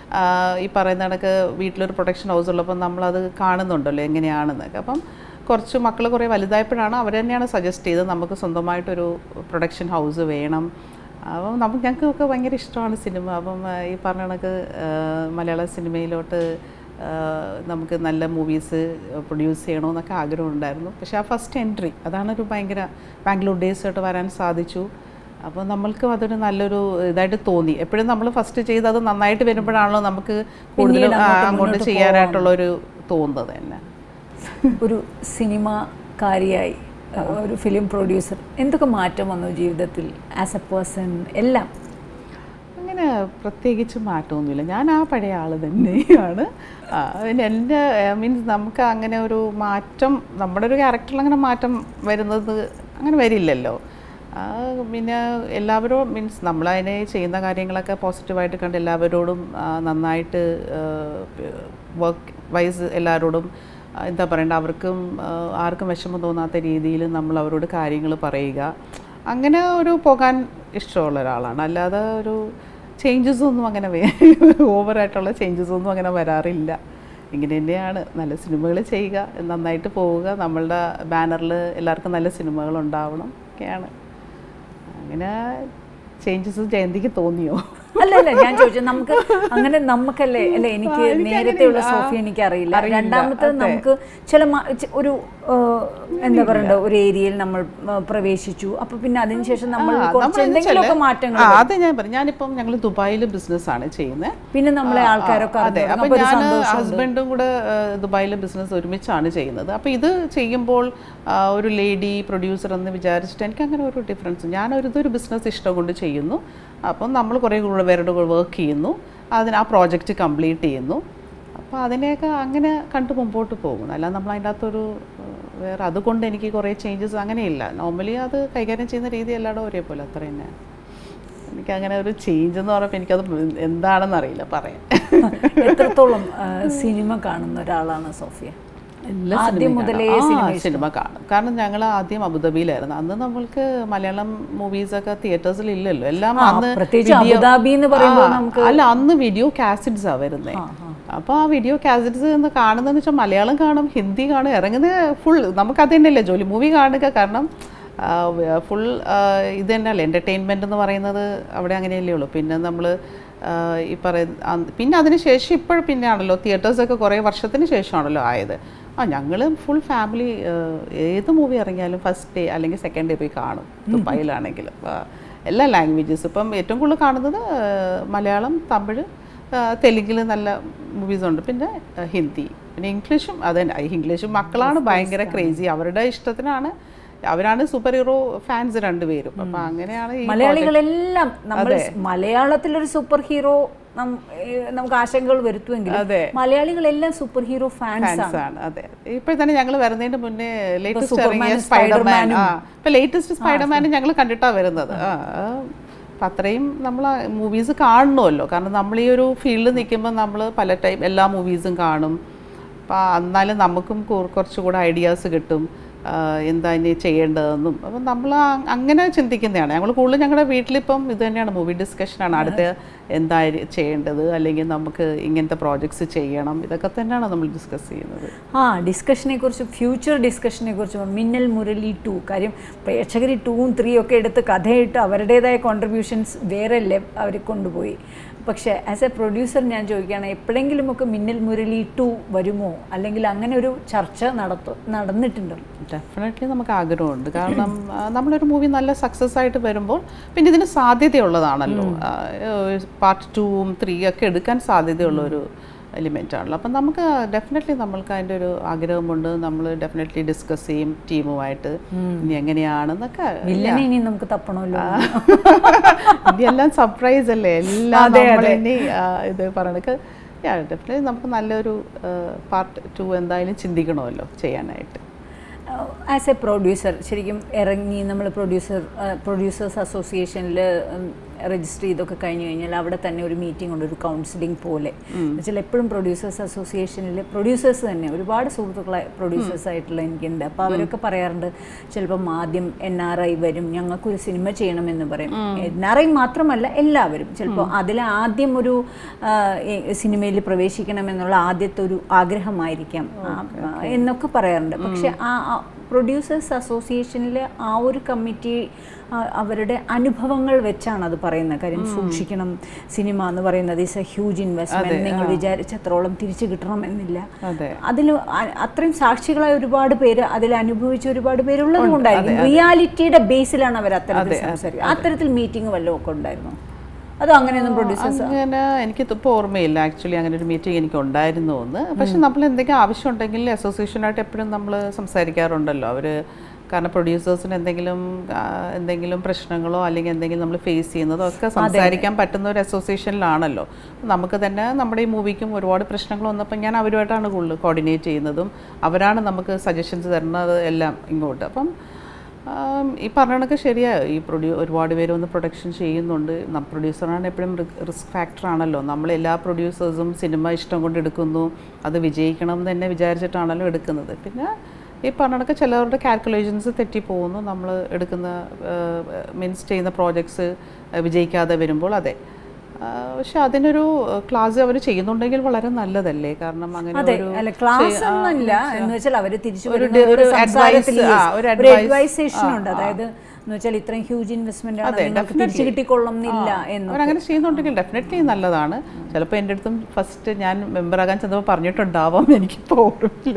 ഈ പറയുന്ന കണക്ക് വീട്ടിലൊരു പ്രൊഡക്ഷൻ ഹൗസ് ഉള്ളപ്പോൾ നമ്മളത് കാണുന്നുണ്ടല്ലോ എങ്ങനെയാണെന്നൊക്കെ അപ്പം കുറച്ച് മക്കൾ കുറേ വലുതായപ്പോഴാണ് അവർ തന്നെയാണ് സജസ്റ്റ് ചെയ്തത് നമുക്ക് സ്വന്തമായിട്ടൊരു പ്രൊഡക്ഷൻ ഹൗസ് വേണം അപ്പം നമുക്ക് ഞങ്ങൾക്കൊക്കെ ഭയങ്കര ഇഷ്ടമാണ് സിനിമ അപ്പം ആ, ഈ പറഞ്ഞ കണക്ക് ആ, മലയാള സിനിമയിലോട്ട് ആ, നമുക്ക് നല്ല മൂവീസ് പ്രൊഡ്യൂസ് ചെയ്യണമെന്നൊക്കെ ആഗ്രഹമുണ്ടായിരുന്നു പക്ഷേ ആ ഫസ്റ്റ് എൻട്രി അതാണ് ഒരു ഭയങ്കര ബാംഗ്ലൂർ ഡേയ്സായിട്ട് വരാൻ സാധിച്ചു അപ്പോൾ നമ്മൾക്ക് അതൊരു നല്ലൊരു ഇതായിട്ട് തോന്നി എപ്പോഴും നമ്മൾ ഫസ്റ്റ് ചെയ്ത് അത് നന്നായിട്ട് വരുമ്പോഴാണല്ലോ നമുക്ക് കൂടുതലും പിന്നീട് ആ, അങ്ങോട്ട് അങ്ങോട്ട് മുന്നോട്ട് ചെയ്യാനായിട്ടുള്ളൊരു തോന്നുന്നത് തന്നെ ഒരു സിനിമക്കാരിയായി ഒരു ഫിലിം പ്രൊഡ്യൂസർ എന്തൊക്കെ മാറ്റം വന്നു ജീവിതത്തിൽ ആസ് എ പേഴ്സൺ എല്ലാം അങ്ങനെ പ്രത്യേകിച്ച് മാറ്റമൊന്നുമില്ല ഞാൻ ആ പഴയ ആൾ തന്നെയാണ് ആ, പിന്നെ എൻ്റെ മീൻസ് നമുക്ക് അങ്ങനെ ഒരു മാറ്റം നമ്മുടെ ഒരു ക്യാരക്ടറിൽ അങ്ങനെ മാറ്റം വരുന്നത് അങ്ങനെ വരില്ലല്ലോ ആ, പിന്നെ എല്ലാവരും മീൻസ് നമ്മളതിനെ ചെയ്യുന്ന കാര്യങ്ങളൊക്കെ പോസിറ്റീവായിട്ട് കണ്ട് എല്ലാവരോടും ആ, നന്നായിട്ട് വർക്ക് വൈസ് എല്ലാവരോടും ആ, എന്താ പറയണ്ട അവർക്കും ആ, ആർക്കും വിഷമം തോന്നാത്ത രീതിയിൽ നമ്മൾ അവരോട് കാര്യങ്ങൾ പറയുക അങ്ങനെ ഒരു പോകാൻ ഇഷ്ടമുള്ള ഒരാളാണ് അല്ലാതെ ഒരു ചേഞ്ചസ് ഒന്നും അങ്ങനെ ഓവറായിട്ടുള്ള ചേഞ്ചസ് ഒന്നും അങ്ങനെ വരാറില്ല ഇങ്ങനെ തന്നെയാണ് നല്ല സിനിമകൾ ചെയ്യുക നന്നായിട്ട് പോവുക നമ്മളുടെ ബാനറിൽ എല്ലാവർക്കും നല്ല സിനിമകൾ ഉണ്ടാവണം ഒക്കെയാണ് അങ്ങനെ ചേഞ്ചസ് ജയന്തിക്ക് തോന്നിയോ അല്ല അല്ല ഞാൻ ചോദിച്ചത് നമുക്ക് അങ്ങനെ നമുക്കല്ലേ അല്ലെ എനിക്ക് നേരത്തെയുള്ള സോഫി എനിക്ക് അറിയില്ല രണ്ടാമത്തെ നമുക്ക് ചില മ- ചെ- ഒരു ആ, എന്താ പറയണ്ട ഒരു ഏരിയയിൽ നമ്മൾ ആ, പ്രവേശിച്ചു അപ്പൊ പിന്നെ അതിനുശേഷം നമ്മൾ ആ, കുറച്ച് നമ്മളെന്ന് എന്തെങ്കിലുമൊക്കെ വെച്ചാല് മാറ്റങ്ങൾ ആ, അത് ഞാൻ പറഞ്ഞു ഞാനിപ്പം ഞങ്ങൾ ദുബായിൽ ബിസിനസ്സാണ് ചെയ്യുന്നത് പിന്നെ നമ്മളെ ആൾക്കാരൊക്കെ അതെ അറിഞ്ഞു അപ്പൊ അപ്പൊ ഒരു ഞാൻ സന്തോഷം ഹസ്ബൻഡും കൂടെ ദുബായിലെ ബിസിനസ് ഒരുമിച്ചാണ് ചെയ്യുന്നത് അപ്പോൾ ഇത് ചെയ്യുമ്പോൾ ആ, ഒരു ലേഡി പ്രൊഡ്യൂസർ എന്ന് വിചാരിച്ചിട്ട് എനിക്ക് അങ്ങനെ ഒരു ഡിഫറൻസ് ഞാൻ ഒരു ഇതൊരു ബിസിനസ് ഇഷ്ടം കൊണ്ട് ചെയ്യുന്നു അപ്പം നമ്മൾ കുറേ കൂടെ പേരുടെ കൂടെ വർക്ക് ചെയ്യുന്നു അതിന് ആ പ്രോജക്റ്റ് കംപ്ലീറ്റ് ചെയ്യുന്നു അപ്പോൾ അതിനെയൊക്കെ അങ്ങനെ കണ്ടു മുമ്പോട്ട് പോകുന്നു അല്ലാതെ നമ്മൾ അതിൻ്റെ അകത്തൊരു ഏഹ്, വേറെ അതുകൊണ്ട് എനിക്ക് കുറേ ചേഞ്ചസ് അങ്ങനെയില്ല നോർമലി അത് കൈകാര്യം ചെയ്യുന്ന രീതി എല്ലായിടും ഒരേപോലെ അത്ര തന്നെ എനിക്ക് അങ്ങനെ ഒരു ചേഞ്ച് എന്ന് പറയുമ്പോൾ എനിക്കത് എന്താണെന്ന് അറിയില്ല പറയാൻ എത്രത്തോളം ആ, സിനിമ കാണുന്ന ഒരാളാണ് സോഫിയ എല്ലാ ആദ്യം സിനിമയും മുതലേ കാണും. ആ, സിനിമ സിനിമ കാണും കാരണം ഞങ്ങൾ ആദ്യം അബുദാബിയിലായിരുന്നു അന്ന് നമ്മൾക്ക് മലയാളം മൂവീസ് ഒക്കെ തിയേറ്റേഴ്സിൽ ഇല്ലല്ലോ എല്ലാം ആ, അന്ന് പ്രത്യേകിച്ച് video- അബുദാബി എന്ന് പറയുമ്പോൾ ആ, നമുക്ക് അല്ല അന്ന് വീഡിയോ കാസറ്റ്സ് ആ വരുന്നത് അപ്പോൾ ആ വീഡിയോ കാസറ്റ്സ് എന്ന് കാണുന്നതെന്ന് വെച്ചാൽ മലയാളം കാണും ഹിന്ദി കാണും ഇറങ്ങുന്നത് ഫുൾ നമുക്ക് അത് തന്നെയല്ലേ ജോലി മൂവി കാണുക കാരണം ഫുൾ ഇത് തന്നെയല്ലേ എൻ്റർടൈൻമെൻറ്റ് എന്ന് പറയുന്നത് അവിടെ അങ്ങനെയല്ലേ ഉള്ളൂ പിന്നെ നമ്മൾ ഈ പറയുന്ന പിന്നെ അതിന് ശേഷം ഇപ്പോഴും പിന്നെ ആണല്ലോ തിയേറ്റേഴ്സൊക്കെ കുറേ വർഷത്തിന് ശേഷമാണല്ലോ ആയത് ആ ഞങ്ങൾ ഫുൾ ഫാമിലി ഏത് മൂവി ഇറങ്ങിയാലും ഫസ്റ്റ് ഡേ അല്ലെങ്കിൽ സെക്കൻഡ് ഡേ പോയി കാണും ദുബായിലാണെങ്കിലും ആ, എല്ലാ ലാംഗ്വേജസ് ഇപ്പം ഏറ്റവും കൂടുതൽ കാണുന്നത് ആ, മലയാളം തമിഴ് തെലുങ്കിൽ നല്ല മൂവീസ് ഉണ്ട് പിന്നെ ആ, ഹിന്ദി പിന്നെ ഇംഗ്ലീഷും അത് തന്നെ ഇംഗ്ലീഷും മക്കളാണ് ഭയങ്കര ക്രേസി അവരുടെ ഇഷ്ടത്തിനാണ് അവരാണ് സൂപ്പർ ഹീറോ ഫാൻസ് രണ്ടുപേരും അപ്പം അങ്ങനെയാണ് ഈ മലയാളികളെല്ലാം നമ്മൾ മലയാളത്തിലൊരു സൂപ്പർ ഹീറോ നമുക്ക് ആശങ്കകൾ വരുത്തുമെങ്കിലും അതെ. മലയാളികളെല്ലാം സൂപ്പർ ഹീറോ ഫാൻസ് ആണ് ഫാൻസ് ആണ് അതെ ഇപ്പോൾ തന്നെ ഞങ്ങൾ വരുന്നതിന് മുന്നേ ലേറ്റസ്റ്റ് സൂപ്പർമാനും ഇറങ്ങിയ സ്പൈഡർമാൻ ആ ഇപ്പൊ ലേറ്റസ്റ്റ് സ്പൈഡർമാൻ ഞങ്ങൾ കണ്ടിട്ടാ വരുന്നത് ആ ആ. അപ്പൊ അത്രയും നമ്മൾ മൂവീസ് കാണണമല്ലോ കാരണം നമ്മൾ ഈ ഒരു ഫീൽഡിൽ നിൽക്കുമ്പോൾ നമ്മൾ പല ടൈപ്പ് എല്ലാ മൂവീസും കാണും അപ്പം എന്നാലും നമുക്കും കുറ- കുറച്ചുകൂടെ ഐഡിയാസ് കിട്ടും ആ, എന്താ ഇനി ചെയ്യേണ്ടതെന്നും അപ്പം നമ്മൾ അങ്ങനെ ചിന്തിക്കുന്നതാണ് ഞങ്ങൾ കൂടുതലും ഞങ്ങളുടെ വീട്ടിലിപ്പം ഇത് തന്നെയാണ് മൂവി ഡിസ്കഷനാണ് അടുത്ത് എന്താ ചെയ്യേണ്ടത് അല്ലെങ്കിൽ നമുക്ക് ഇങ്ങനത്തെ പ്രോജക്ട്സ് ചെയ്യണം ഇതൊക്കെ തന്നെയാണ് നമ്മൾ ഡിസ്കസ് ചെയ്യുന്നത് ആ ഡിസ്കഷനെ കുറിച്ച് ഫ്യൂച്ചർ ഡിസ്കഷനെ കുറിച്ച് മിന്നൽ മുരളി ടു കാര്യം പ്രേക്ഷകർ ടൂവും ത്രീ ഒക്കെ എടുത്ത് കഥയിട്ട് അവരുടേതായ കോൺട്രിബ്യൂഷൻസ് വേറെ ലെ അവർ കൊണ്ടുപോയി പക്ഷേ ആസ് എ പ്രൊഡ്യൂസർ ഞാൻ ചോദിക്കുകയാണ് എപ്പോഴെങ്കിലുമൊക്കെ മിന്നൽ മുരളി ടു വരുമോ അല്ലെങ്കിൽ അങ്ങനെ ഒരു ചർച്ച നടത്തു നടന്നിട്ടുണ്ടോ ഡെഫിനറ്റ്ലി നമുക്ക് ആഗ്രഹമുണ്ട് കാരണം ആ, നമ്മളൊരു മൂവി നല്ല സക്സസ് ആയിട്ട് വരുമ്പോൾ പിന്നെ ഇതിന് സാധ്യതയുള്ളതാണല്ലോ പാർട്ട് ടൂവും ത്രീ ഒക്കെ എടുക്കാൻ സാധ്യതയുള്ള ഒരു എലിമെൻ്റ് ആണല്ലോ അപ്പം നമുക്ക് ഡെഫിനറ്റ്ലി നമ്മൾക്ക് അതിൻ്റെ ഒരു ആഗ്രഹമുണ്ട് നമ്മൾ ഡെഫിനറ്റ്ലി ഡിസ്കസ് ചെയ്യും ടീമുമായിട്ട് ഇനി എങ്ങനെയാണെന്നൊക്കെ വില്ലനെ ഇനി നമുക്ക് തപ്പണമല്ലോ ഇനി എല്ലാം സർപ്രൈസ് അല്ലേ എല്ലാം അതെ, നമ്മൾ അതെ. ഇനി ആ, ഇത് പറയണക്ക് ഡെഫിനറ്റ്ലി നമുക്ക് നല്ലൊരു പാർട്ട് ടു എന്തായാലും ചിന്തിക്കണമല്ലോ ചെയ്യാനായിട്ട് ആസ് എ പ്രൊഡ്യൂസർ ശരിക്കും ഇറങ്ങി നമ്മൾ പ്രൊഡ്യൂസർ പ്രൊഡ്യൂസേഴ്സ് അസോസിയേഷനിൽ രജിസ്റ്റർ ചെയ്തൊക്കെ കഴിഞ്ഞ് കഴിഞ്ഞാൽ അവിടെ തന്നെ ഒരു മീറ്റിംഗ് ഉണ്ട് ഒരു കൗൺസിലിംഗ് പോലെ എന്നുവെച്ചാൽ എപ്പോഴും പ്രൊഡ്യൂസേഴ്സ് അസോസിയേഷനിൽ പ്രൊഡ്യൂസേഴ്സ് തന്നെ ഒരുപാട് സുഹൃത്തുക്കളെ പ്രൊഡ്യൂസേഴ്സ് ആയിട്ടുള്ള എനിക്കുണ്ട് അപ്പോൾ അവരൊക്കെ പറയാറുണ്ട് ചിലപ്പം ആദ്യം എൻ ആർ ഐ വരും ഞങ്ങൾക്കൊരു സിനിമ ചെയ്യണമെന്ന് പറയും എൻ ആർ ഐ മാത്രമല്ല എല്ലാവരും ചിലപ്പോൾ അതിൽ ആദ്യം ഒരു സിനിമയിൽ പ്രവേശിക്കണമെന്നുള്ള ആദ്യത്തെ ഒരു ആഗ്രഹമായിരിക്കാം ആ, എന്നൊക്കെ പറയാറുണ്ട് പക്ഷെ ആ പ്രൊഡ്യൂസേഴ്സ് അസോസിയേഷനിലെ ആ ഒരു കമ്മിറ്റി അവരുടെ അനുഭവങ്ങൾ വെച്ചാണ് അത് പറയുന്നത് കാര്യം സൂക്ഷിക്കണം സിനിമ എന്ന് പറയുന്നത് ഇസ് എ ഹ്യൂജ് ഇൻവെസ്റ്റ്മെന്റ് നിങ്ങൾ വിചാരിച്ചത്രോളം തിരിച്ചു കിട്ടണമെന്നില്ല അതെ അതിൽ അത്രയും സാക്ഷികളായ ഒരുപാട് പേര് അതിൽ അനുഭവിച്ച ഒരുപാട് പേരുള്ളത് കൊണ്ടായിരിക്കും റിയാലിറ്റിയുടെ ബേസിലാണ് അവർ അത്തരത്തിൽ സംസാരിക്കുന്നത് അത്തരത്തിൽ മീറ്റിംഗ് വല്ലതും ഒക്കെ ഉണ്ടായിരുന്നു അതോ അങ്ങനെയൊന്നും പ്രൊഡ്യൂസേഴ്സ് അങ്ങനെ എനിക്കിപ്പോൾ ഓർമ്മയില്ല ആക്ച്വലി അങ്ങനെ ഒരു മീറ്റിംഗ് എനിക്ക് ഉണ്ടായിരുന്നു എന്ന് പക്ഷെ നമ്മൾ എന്തെങ്കിലും ആവശ്യമുണ്ടെങ്കിൽ അസോസിയേഷനായിട്ട് എപ്പോഴും നമ്മൾ സംസാരിക്കാറുണ്ടല്ലോ അവർ കാരണം പ്രൊഡ്യൂസേഴ്സിന് എന്തെങ്കിലും ആ, എന്തെങ്കിലും പ്രശ്നങ്ങളോ അല്ലെങ്കിൽ എന്തെങ്കിലും നമ്മൾ ഫേസ് ചെയ്യുന്നതോ ഒക്കെ സംസാരിക്കാൻ പറ്റുന്ന ഒരു അസോസിയേഷനിലാണല്ലോ നമുക്ക് തന്നെ നമ്മുടെ ഈ മൂവിക്കും ഒരുപാട് പ്രശ്നങ്ങൾ വന്നപ്പോൾ ഞാൻ അവരുമായിട്ടാണ് കൂടുതൽ കോർഡിനേറ്റ് ചെയ്യുന്നതും അവരാണ് നമുക്ക് സജഷൻസ് തരുന്നത് എല്ലാം ഇങ്ങോട്ട് അപ്പം ആം, ഈ പറഞ്ഞ കണക്ക് ശരിയാ ഈ പ്രൊഡ്യൂ ഒരുപാട് പേര് വന്ന് പ്രൊഡക്ഷൻ ചെയ്യുന്നുണ്ട് പ്രൊഡ്യൂസറാണ് എപ്പോഴും റിസ്ക് ഫാക്ടർ ആണല്ലോ നമ്മൾ എല്ലാ പ്രൊഡ്യൂസേഴ്സും സിനിമ ഇഷ്ടം കൊണ്ട് എടുക്കുന്നു അത് വിജയിക്കണം എന്ന് തന്നെ വിചാരിച്ചിട്ടാണല്ലോ എടുക്കുന്നത് പിന്നെ ഈ പറഞ്ഞ കണക്ക് ചിലവരുടെ കാൽക്കുലേഷൻസ് തെറ്റിപ്പോകുന്നു നമ്മൾ എടുക്കുന്ന മീൻസ് ചെയ്യുന്ന പ്രോജക്ട്സ് വിജയിക്കാതെ വരുമ്പോൾ അതെ ആ, പക്ഷെ അതിനൊരു ക്ലാസ് അവർ ചെയ്യുന്നുണ്ടെങ്കിൽ വളരെ നല്ലതല്ലേ കാരണം അങ്ങനെ അതെ ഒരു അല്ല ക്ലാസ് ഒന്നല്ല എന്ന് വെച്ചാൽ അവര് തിരിച്ചു ഒരു വരുന്ന ഡി- ഒരു സംസാരത്തിൽ advice, ആ, yes, ഒരു ഒരു advice, അഡ്വൈസേഷൻ ആ, ഉണ്ട് അതായത് എന്ന് വെച്ചാൽ ഇത്രയും ഹ്യൂജ് ഇൻവെസ്റ്റ്മെന്റ് ആണ് അതെ, നിങ്ങൾക്ക് definitely. തിരിച്ചു കിട്ടിക്കൊള്ളുന്നില്ല എന്ന് അവരങ്ങനെ ചെയ്യുന്നുണ്ടെങ്കിൽ ഡെഫിനറ്റ്ലി നല്ലതാണ് ചിലപ്പോൾ എൻ്റെ അടുത്തും ഫസ്റ്റ് ഞാൻ മെമ്പറാകാൻ ചെന്നപ്പോൾ പറഞ്ഞിട്ടുണ്ടാവാം എനിക്കിപ്പോൾ ഓർമ്മയില്ല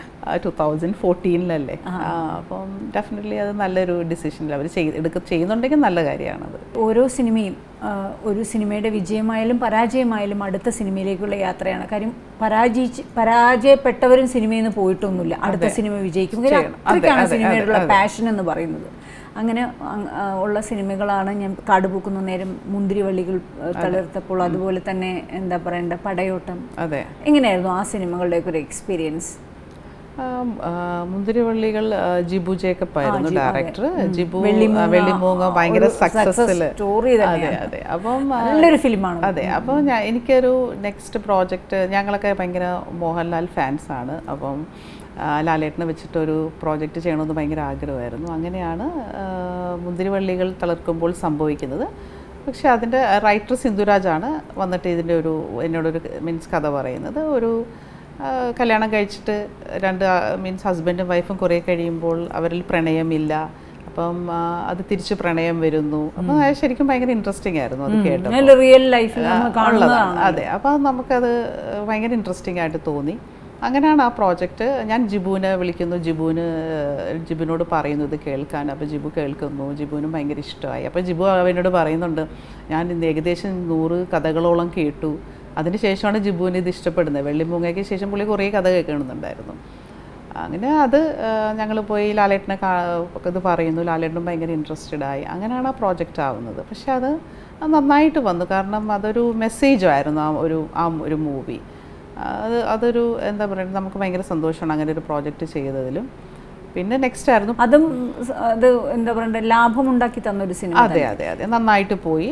ടു തൗസൻഡ് ഫോർട്ടീനിലല്ലേ അപ്പം ഡെഫിനറ്റ്ലി അത് നല്ലൊരു ഡിസിഷനിൽ അവർ ചെയ്ത് എടുക്ക ചെയ്യുന്നുണ്ടെങ്കിൽ നല്ല കാര്യമാണത് ഓരോ സിനിമയും ആ, ഒരു സിനിമയുടെ വിജയമായാലും പരാജയമായാലും അടുത്ത സിനിമയിലേക്കുള്ള യാത്രയാണ് കാര്യം പരാജയിച്ച് പരാജയപ്പെട്ടവരും സിനിമയിൽ നിന്ന് പോയിട്ടൊന്നുമില്ല അടുത്ത സിനിമ വിജയിക്കും കാര്യം ചെയ്യണം. അതെ, അത്രയ്ക്കാണ് അതെ, സിനിമയോടുള്ള അതെ, പാഷൻ എന്ന് പറയുന്നത് അങ്ങനെ അങ്, ആ, ഉള്ള സിനിമകളാണ് ഞാൻ കാടുപൂക്കുന്ന നേരം മുന്തിരിവള്ളികൾ ആ, തളിർത്തപ്പോൾ അതുപോലെ തന്നെ എന്താ പറയണ്ട പടയോട്ടം അതെ എങ്ങനെയായിരുന്നു ആ സിനിമകളുടെയൊക്കെ ഒരു എക്സ്പീരിയൻസ് ആ, ആ, മുന്തിരിവള്ളികൾ ആ, ജിബു ജേക്കബ് ആയിരുന്നു ജിബു, അതെ. ഡയറക്ടർ ജിബു വെള്ളിമൂങ്ങ, ആ, വെള്ളിമൂങ്ങ ആ, ഭയങ്കര ഒരു success സക്സസ്സിൽ story അതെ തന്നെയാണ്. അതെ അപ്പം ആ, നല്ലൊരു ഫിലിമാണ് അതെ അപ്പോൾ ഞാൻ എനിക്കൊരു നെക്സ്റ്റ് പ്രോജക്റ്റ് ഞങ്ങളൊക്കെ ഭയങ്കര മോഹൻലാൽ ഫാൻസാണ് അപ്പം ആ, ലാലേട്ടനെ വെച്ചിട്ടൊരു പ്രോജക്റ്റ് ചെയ്യണമെന്ന് ഭയങ്കര ആഗ്രഹമായിരുന്നു അങ്ങനെയാണ് ആ, മുന്തിരിവള്ളികൾ തളിർക്കുമ്പോൾ സംഭവിക്കുന്നത് പക്ഷെ അതിൻ്റെ റൈറ്റർ സിന്ധുരാജാണ് വന്നിട്ട് ഇതിൻ്റെ ഒരു എന്നോടൊരു മീൻസ് കഥ പറയുന്നത് ഒരു ആ, കല്യാണം കഴിച്ചിട്ട് രണ്ട് മീൻസ് ഹസ്ബൻഡും വൈഫും കുറേ കഴിയുമ്പോൾ അവരിൽ പ്രണയമില്ല അപ്പം ആ, അത് തിരിച്ച് പ്രണയം വരുന്നു അപ്പം അത് ശരിക്കും ഭയങ്കര ഇൻട്രസ്റ്റിംഗ് ആയിരുന്നു അത് കേട്ടപ്പോൾ നല്ല റിയൽ ലൈഫിൽ നമ്മൾ ഉള്ളതാണ് കാണുന്നതാണ് അതെ അപ്പോൾ നമുക്കത് ഭയങ്കര ഇൻട്രസ്റ്റിംഗ് ആയിട്ട് തോന്നി അങ്ങനെയാണ് ആ പ്രോജക്റ്റ് ഞാൻ ജിബുവിനെ വിളിക്കുന്നു ജിബുവിന് ജിബുവിനോട് പറയുന്നു ഇത് കേൾക്കാൻ അപ്പോൾ ജിബു കേൾക്കുന്നു ജിബുവിനും ഭയങ്കര ഇഷ്ടമായി അപ്പോൾ ജിബു അവനോട് പറയുന്നുണ്ട് ഞാൻ ഇന്ന് ഏകദേശം നൂറ് കഥകളോളം കേട്ടു അതിനുശേഷമാണ് ജിബുവിന് ഇത് ഇഷ്ടപ്പെടുന്നത് വെള്ളിമൂങ്ങയ്ക്ക് ശേഷം പുള്ളി കുറേ കഥ കേൾക്കണമെന്നുണ്ടായിരുന്നു അങ്ങനെ അത് ഞങ്ങൾ പോയി ലാലേട്ടനെ കാ ഇത് പറയുന്നു ലാലേട്ടനും ഭയങ്കര ഇൻട്രസ്റ്റഡ് ആയി അങ്ങനെയാണ് ആ പ്രോജക്റ്റ് ആവുന്നത് പക്ഷെ അത് അത് നന്നായിട്ട് വന്നു കാരണം അതൊരു മെസ്സേജായിരുന്നു ആ ഒരു ആ ഒരു മൂവി അത് അതൊരു എന്താ പറയുക നമുക്ക് ഭയങ്കര സന്തോഷമാണ് അങ്ങനെ ഒരു പ്രോജക്റ്റ് ചെയ്തതിലും പിന്നെ നെക്സ്റ്റ് ആയിരുന്നു അതും സ് അത് എന്താ പറയണ്ട ലാഭമുണ്ടാക്കി തന്നൊരു സിനിമ അതെ അതെ അതെ നന്നായിട്ട് പോയി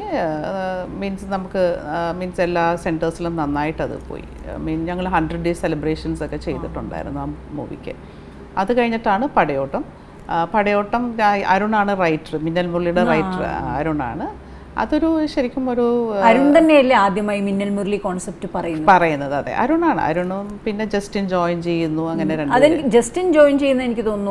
മീൻസ് നമുക്ക് മീൻസ് എല്ലാ സെൻറ്റേഴ്സിലും നന്നായിട്ട് അത് പോയി മീൻ ഞങ്ങൾ ഹൺഡ്രഡ് ഡേയ്സ് സെലിബ്രേഷൻസ് ഒക്കെ ചെയ്തിട്ടുണ്ടായിരുന്നു ആ മൂവിക്ക് അത് കഴിഞ്ഞിട്ടാണ് പടയോട്ടം ആ, പടയോട്ടം ആ- അരുണാണ് റൈറ്റർ മിന്നൽ മുരളിയുടെ റൈറ്റർ അരുണാണ് അതൊരു ശരിക്കും ഒരു അരുൺ തന്നെയല്ലേ ആദ്യമായി മിന്നൽ മുരളി കോൺസെപ്റ്റ് പറയുന്നത് പറയുന്നത് അതെ അരുണാണ് അരുണും പിന്നെ ജസ്റ്റിൻ ജോയിൻ ചെയ്യുന്നു അങ്ങനെ രണ്ട് അതെനിക്ക് ജസ്റ്റിൻ ജോയിൻ ചെയ്യുന്ന എനിക്ക് തോന്നുന്നു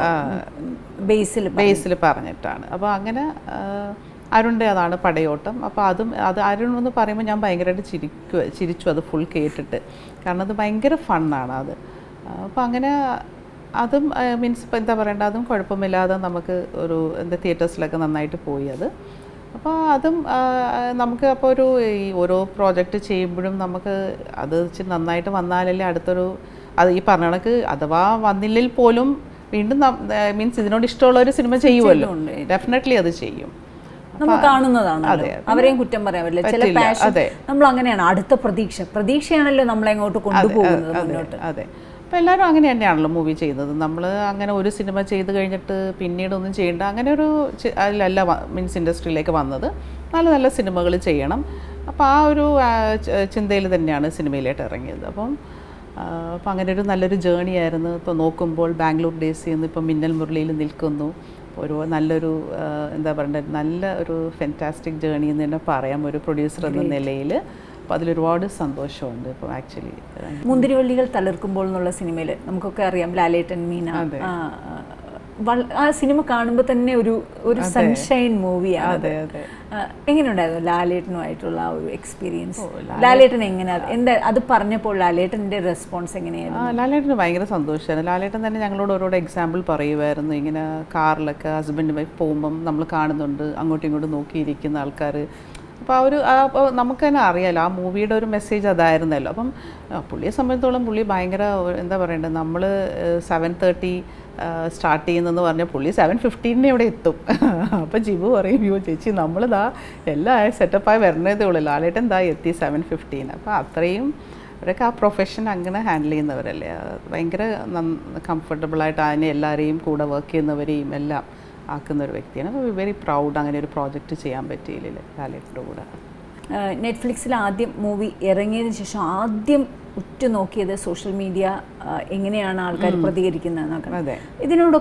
ബേസിൽ ബേസിൽ പറഞ്ഞിട്ടാണ് അപ്പോൾ അങ്ങനെ ആ, അരുണിൻ്റെ അതാണ് പടയോട്ടം അപ്പോൾ അതും അത് അരുൺ എന്ന് പറയുമ്പോൾ ഞാൻ ഭയങ്കരമായിട്ട് ചിരിക്കുക ചിരിച്ചു അത് ഫുൾ കേട്ടിട്ട് കാരണം അത് ഭയങ്കര ഫണ്ണാണ് അത് അപ്പോൾ അങ്ങനെ അതും മീൻസ് ഇപ്പോൾ എന്താ പറയണ്ട അതും കുഴപ്പമില്ലാതെ നമുക്ക് ഒരു എന്താ തിയേറ്റേഴ്സിലൊക്കെ നന്നായിട്ട് പോയി അത് അപ്പോൾ അതും ആ, നമുക്ക് അപ്പോൾ ഒരു ഈ ഓരോ പ്രോജക്റ്റ് ചെയ്യുമ്പോഴും നമുക്ക് അത് ഇച്ചിരി നന്നായിട്ട് വന്നാലല്ലേ അടുത്തൊരു അത് ഈ പറഞ്ഞ കണക്ക് അഥവാ വന്നില്ലെങ്കിൽ പോലും വീണ്ടും മീൻസ് ഇതിനോട് ഇഷ്ടമുള്ള ഒരു സിനിമ ചെയ്യുമല്ലോ ഡെഫിനറ്റ്ലി അത് ചെയ്യും നമ്മൾ കാണുന്നതാണ് അതെ. അവരെയും കുറ്റം പറയാൻ പറ്റില്ല ചില പറ്റില്ല, പാഷൻ അതെ. നമ്മൾ അങ്ങനെയാണ് അടുത്ത പ്രതീക്ഷ പ്രതീക്ഷയാണല്ലോ നമ്മളെ അങ്ങോട്ട് കൊണ്ടുപോകുന്നത് അതെ മുന്നോട്ട് അതെ അപ്പോൾ എല്ലാവരും അങ്ങനെ തന്നെയാണല്ലോ മൂവി ചെയ്യുന്നത് നമ്മൾ അങ്ങനെ ഒരു സിനിമ ചെയ്ത് കഴിഞ്ഞിട്ട് പിന്നീട് ഒന്നും ചെയ്യേണ്ട അങ്ങനെ ഒരു ചി- അതിലല്ല മീൻസ് ഇൻഡസ്ട്രിയിലേക്ക് വന്നത് നല്ല നല്ല സിനിമകൾ ചെയ്യണം അപ്പോൾ ആ ഒരു ചിന്തയിൽ തന്നെയാണ് സിനിമയിലേക്ക് ഇറങ്ങിയത് അപ്പം ആ, അപ്പം അങ്ങനെ ഒരു നല്ലൊരു ജേണി ആയിരുന്നു ഇപ്പോൾ നോക്കുമ്പോൾ ബാംഗ്ലൂർ ഡേയ്സിൽ നിന്ന് ഇപ്പോൾ മിന്നൽ മുരളിയിൽ നിൽക്കുന്നു ഒരു നല്ലൊരു ആ, എന്താ പറയണ്ടത് നല്ല ഒരു ഫെൻറ്റാസ്റ്റിക് ജേണി എന്ന് തന്നെ പറയാം ഒരു പ്രൊഡ്യൂസർ എന്ന നിലയിൽ അപ്പോൾ അതിലൊരുപാട് സന്തോഷമുണ്ട് ഇപ്പോൾ ആക്ച്വലി മുന്തിരിവള്ളികൾ തളിർക്കുമ്പോൾ എന്നുള്ള സിനിമയിൽ നമുക്കൊക്കെ അറിയാം ലാലേട്ടൻ മീന ആ, വൾ- ആ സിനിമ കാണുമ്പോൾ തന്നെ ഒരു ഒരു സൺഷൈൻ മൂവിയാണ് അതെ അതെ എങ്ങനെയുണ്ടായിരുന്നു ലാലേട്ടനുമായിട്ടുള്ള ആ ഒരു എക്സ്പീരിയൻസ് ലാലേട്ടൻ എങ്ങനെ എന്താ അത് പറഞ്ഞപ്പോൾ ലാലേട്ടന്റെ റെസ്പോൺസ് എങ്ങനെയായിരുന്നു ആ ലാലേട്ടന് ഭയങ്കര സന്തോഷമാണ് ലാലേട്ടൻ തന്നെ ഞങ്ങളോട് ഓരോരോ എക്സാമ്പിൾ പറയുമായിരുന്നു ഇങ്ങനെ കാറിലൊക്കെ ഹസ്ബൻഡ് വൈഫ് പോകുമ്പം നമ്മൾ കാണുന്നുണ്ട് അങ്ങോട്ടും ഇങ്ങോട്ടും നോക്കിയിരിക്കുന്ന ആൾക്കാർ അപ്പോൾ ആ ഒരു ആ അപ്പോൾ നമുക്ക് തന്നെ അറിയാലോ ആ മൂവിയുടെ ഒരു മെസ്സേജ് അതായിരുന്നല്ലോ അപ്പം ആ, പുള്ളിയെ സംബന്ധിച്ചോളം പുള്ളി ഭയങ്കര ഒരു എന്താ പറയണ്ടത് നമ്മൾ സെവൻ തേർട്ടി സ്റ്റാർട്ട് ചെയ്യുന്നതെന്ന് പറഞ്ഞാൽ പുള്ളി സെവൻ ഫിഫ്റ്റീനിന് ഇവിടെ എത്തും അപ്പോൾ ജിബു പറയും യോ ചേച്ചി നമ്മളിതാ എല്ലാം സെറ്റപ്പായി വരണതേ ഉള്ളൂ ലാലേട്ടൻ ദാ എത്തി സെവൻ ഫിഫ്റ്റീൻ അപ്പോൾ അത്രയും അവരൊക്കെ ആ പ്രൊഫഷൻ അങ്ങനെ ഹാൻഡിൽ ചെയ്യുന്നവരല്ലേ അത് ഭയങ്കര കംഫർട്ടബിളായിട്ട് അതിനെ എല്ലാവരെയും കൂടെ വർക്ക് ചെയ്യുന്നവരെയും എല്ലാം ആക്കുന്ന ഒരു വ്യക്തിയാണ് അപ്പോൾ വെരി പ്രൗഡ് അങ്ങനെ ഒരു പ്രോജക്റ്റ് ചെയ്യാൻ പറ്റിയില്ല ലാലേട്ടൻ്റെ കൂടെ നെറ്റ്ഫ്ലിക്സിൽ ആദ്യം മൂവി ഇറങ്ങിയതിന് ശേഷം ആദ്യം ഉറ്റുനോക്കിയത് സോഷ്യൽ മീഡിയ എങ്ങനെയാണ് ആൾക്കാർ പ്രതികരിക്കുന്നത് നോക്കണം അതെ ഇതിനോട്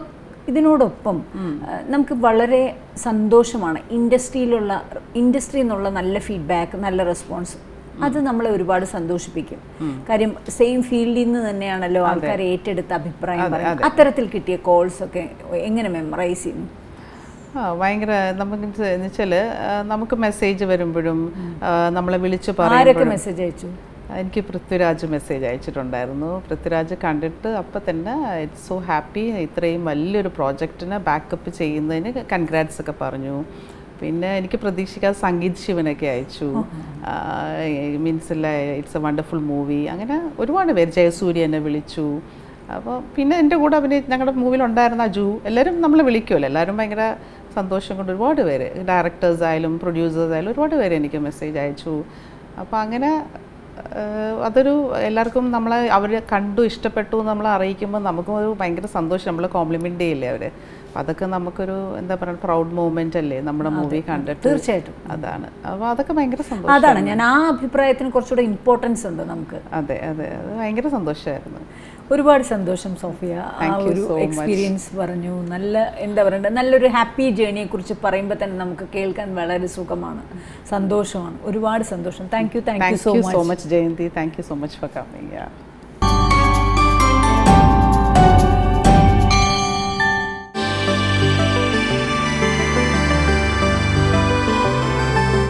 ഇതിനോടൊപ്പം ആ, നമുക്ക് വളരെ സന്തോഷമാണ് ഇൻഡസ്ട്രിയിലുള്ള ഇൻഡസ്ട്രിയിൽ നിന്നുള്ള നല്ല ഫീഡ്ബാക്ക് നല്ല റെസ്പോൺസ് അത് നമ്മളെ ഒരുപാട് സന്തോഷിപ്പിക്കും കാര്യം സെയിം ഫീൽഡിൽ നിന്ന് തന്നെയാണല്ലോ ആൾക്കാർ ഏറ്റെടുത്ത അഭിപ്രായം പറയുന്നത് അത്തരത്തിൽ കിട്ടിയ കോൾസ് ഒക്കെ എങ്ങനെ മെമ്മറൈസ് ചെയ്യുന്നു ആ ഭയങ്കര നമുക്ക് വെച്ചാൽ നമുക്ക് മെസ്സേജ് വരുമ്പോഴും ആ, നമ്മളെ വിളിച്ച് ആരൊക്കെ പറയുമ്പോഴും മെസ്സേജ് അയച്ചു എനിക്ക് പൃഥ്വിരാജ് മെസ്സേജ് അയച്ചിട്ടുണ്ടായിരുന്നു പൃഥ്വിരാജ് കണ്ടിട്ട് അപ്പം തന്നെ ഇറ്റ്സ് സോ ഹാപ്പി ഇത്രയും വലിയൊരു പ്രോജക്റ്റിനെ ബാക്കപ്പ് ചെയ്യുന്നതിന് കൺഗ്രാറ്റ്സ് ഒക്കെ പറഞ്ഞു പിന്നെ എനിക്ക് പ്രതീക്ഷിക്കാതെ സംഗീത് ശിവനൊക്കെ അയച്ചു means it's a wonderful movie അങ്ങനെ ഒരുപാട് പേര് ജയസൂര്യ എന്നെ വിളിച്ചു അപ്പോൾ പിന്നെ എൻ്റെ കൂടെ അഭിനയി ഞങ്ങളുടെ മൂവിയിൽ ഉണ്ടായിരുന്ന അജു എല്ലാവരും നമ്മളെ വിളിക്കുമല്ലോ എല്ലാവരും ഭയങ്കര സന്തോഷം കൊണ്ട് ഒരുപാട് പേര് ഡയറക്ടേഴ്സ് ആയാലും പ്രൊഡ്യൂസേഴ്സ് ആയാലും ഒരുപാട് പേര് എനിക്ക് മെസ്സേജ് അയച്ചു അപ്പോൾ അങ്ങനെ ഏഹ് അതൊരു എല്ലാവർക്കും നമ്മളെ അവർ കണ്ടു ഇഷ്ടപ്പെട്ടു എന്ന് നമ്മളെ അറിയിക്കുമ്പോൾ നമുക്കും ഒരു ഭയങ്കര സന്തോഷം നമ്മൾ കോംപ്ലിമെൻ്റ് ചെയ്യില്ലേ അവർ അപ്പം അതൊക്കെ നമുക്കൊരു എന്താ പറയുക പ്രൗഡ് മൂമെൻ്റ് അല്ലേ നമ്മുടെ മൂവി കണ്ടിട്ട് തീർച്ചയായിട്ടും അതാണ് അപ്പോൾ അതൊക്കെ ഭയങ്കര സന്തോഷം അതാണ് ഞാൻ ആ അഭിപ്രായത്തിന് കുറച്ചുകൂടെ ഇമ്പോർട്ടൻസ് ഉണ്ട് നമുക്ക് അതെ അതെ അത് ഭയങ്കര സന്തോഷമായിരുന്നു ഒരുപാട് സന്തോഷം സോഫിയ ആ Thank you ഒരു so much. എക്സ്പീരിയൻസ് പറഞ്ഞു നല്ല എന്താ പറയണ്ടത് നല്ലൊരു ഹാപ്പി ജേണിയെ കുറിച്ച് പറയുമ്പോൾ തന്നെ നമുക്ക് കേൾക്കാൻ വളരെ സുഖമാണ് സന്തോഷമാണ് ഒരുപാട് സന്തോഷം thank you thank you thank so you much so much Jayanthi thank you so much for coming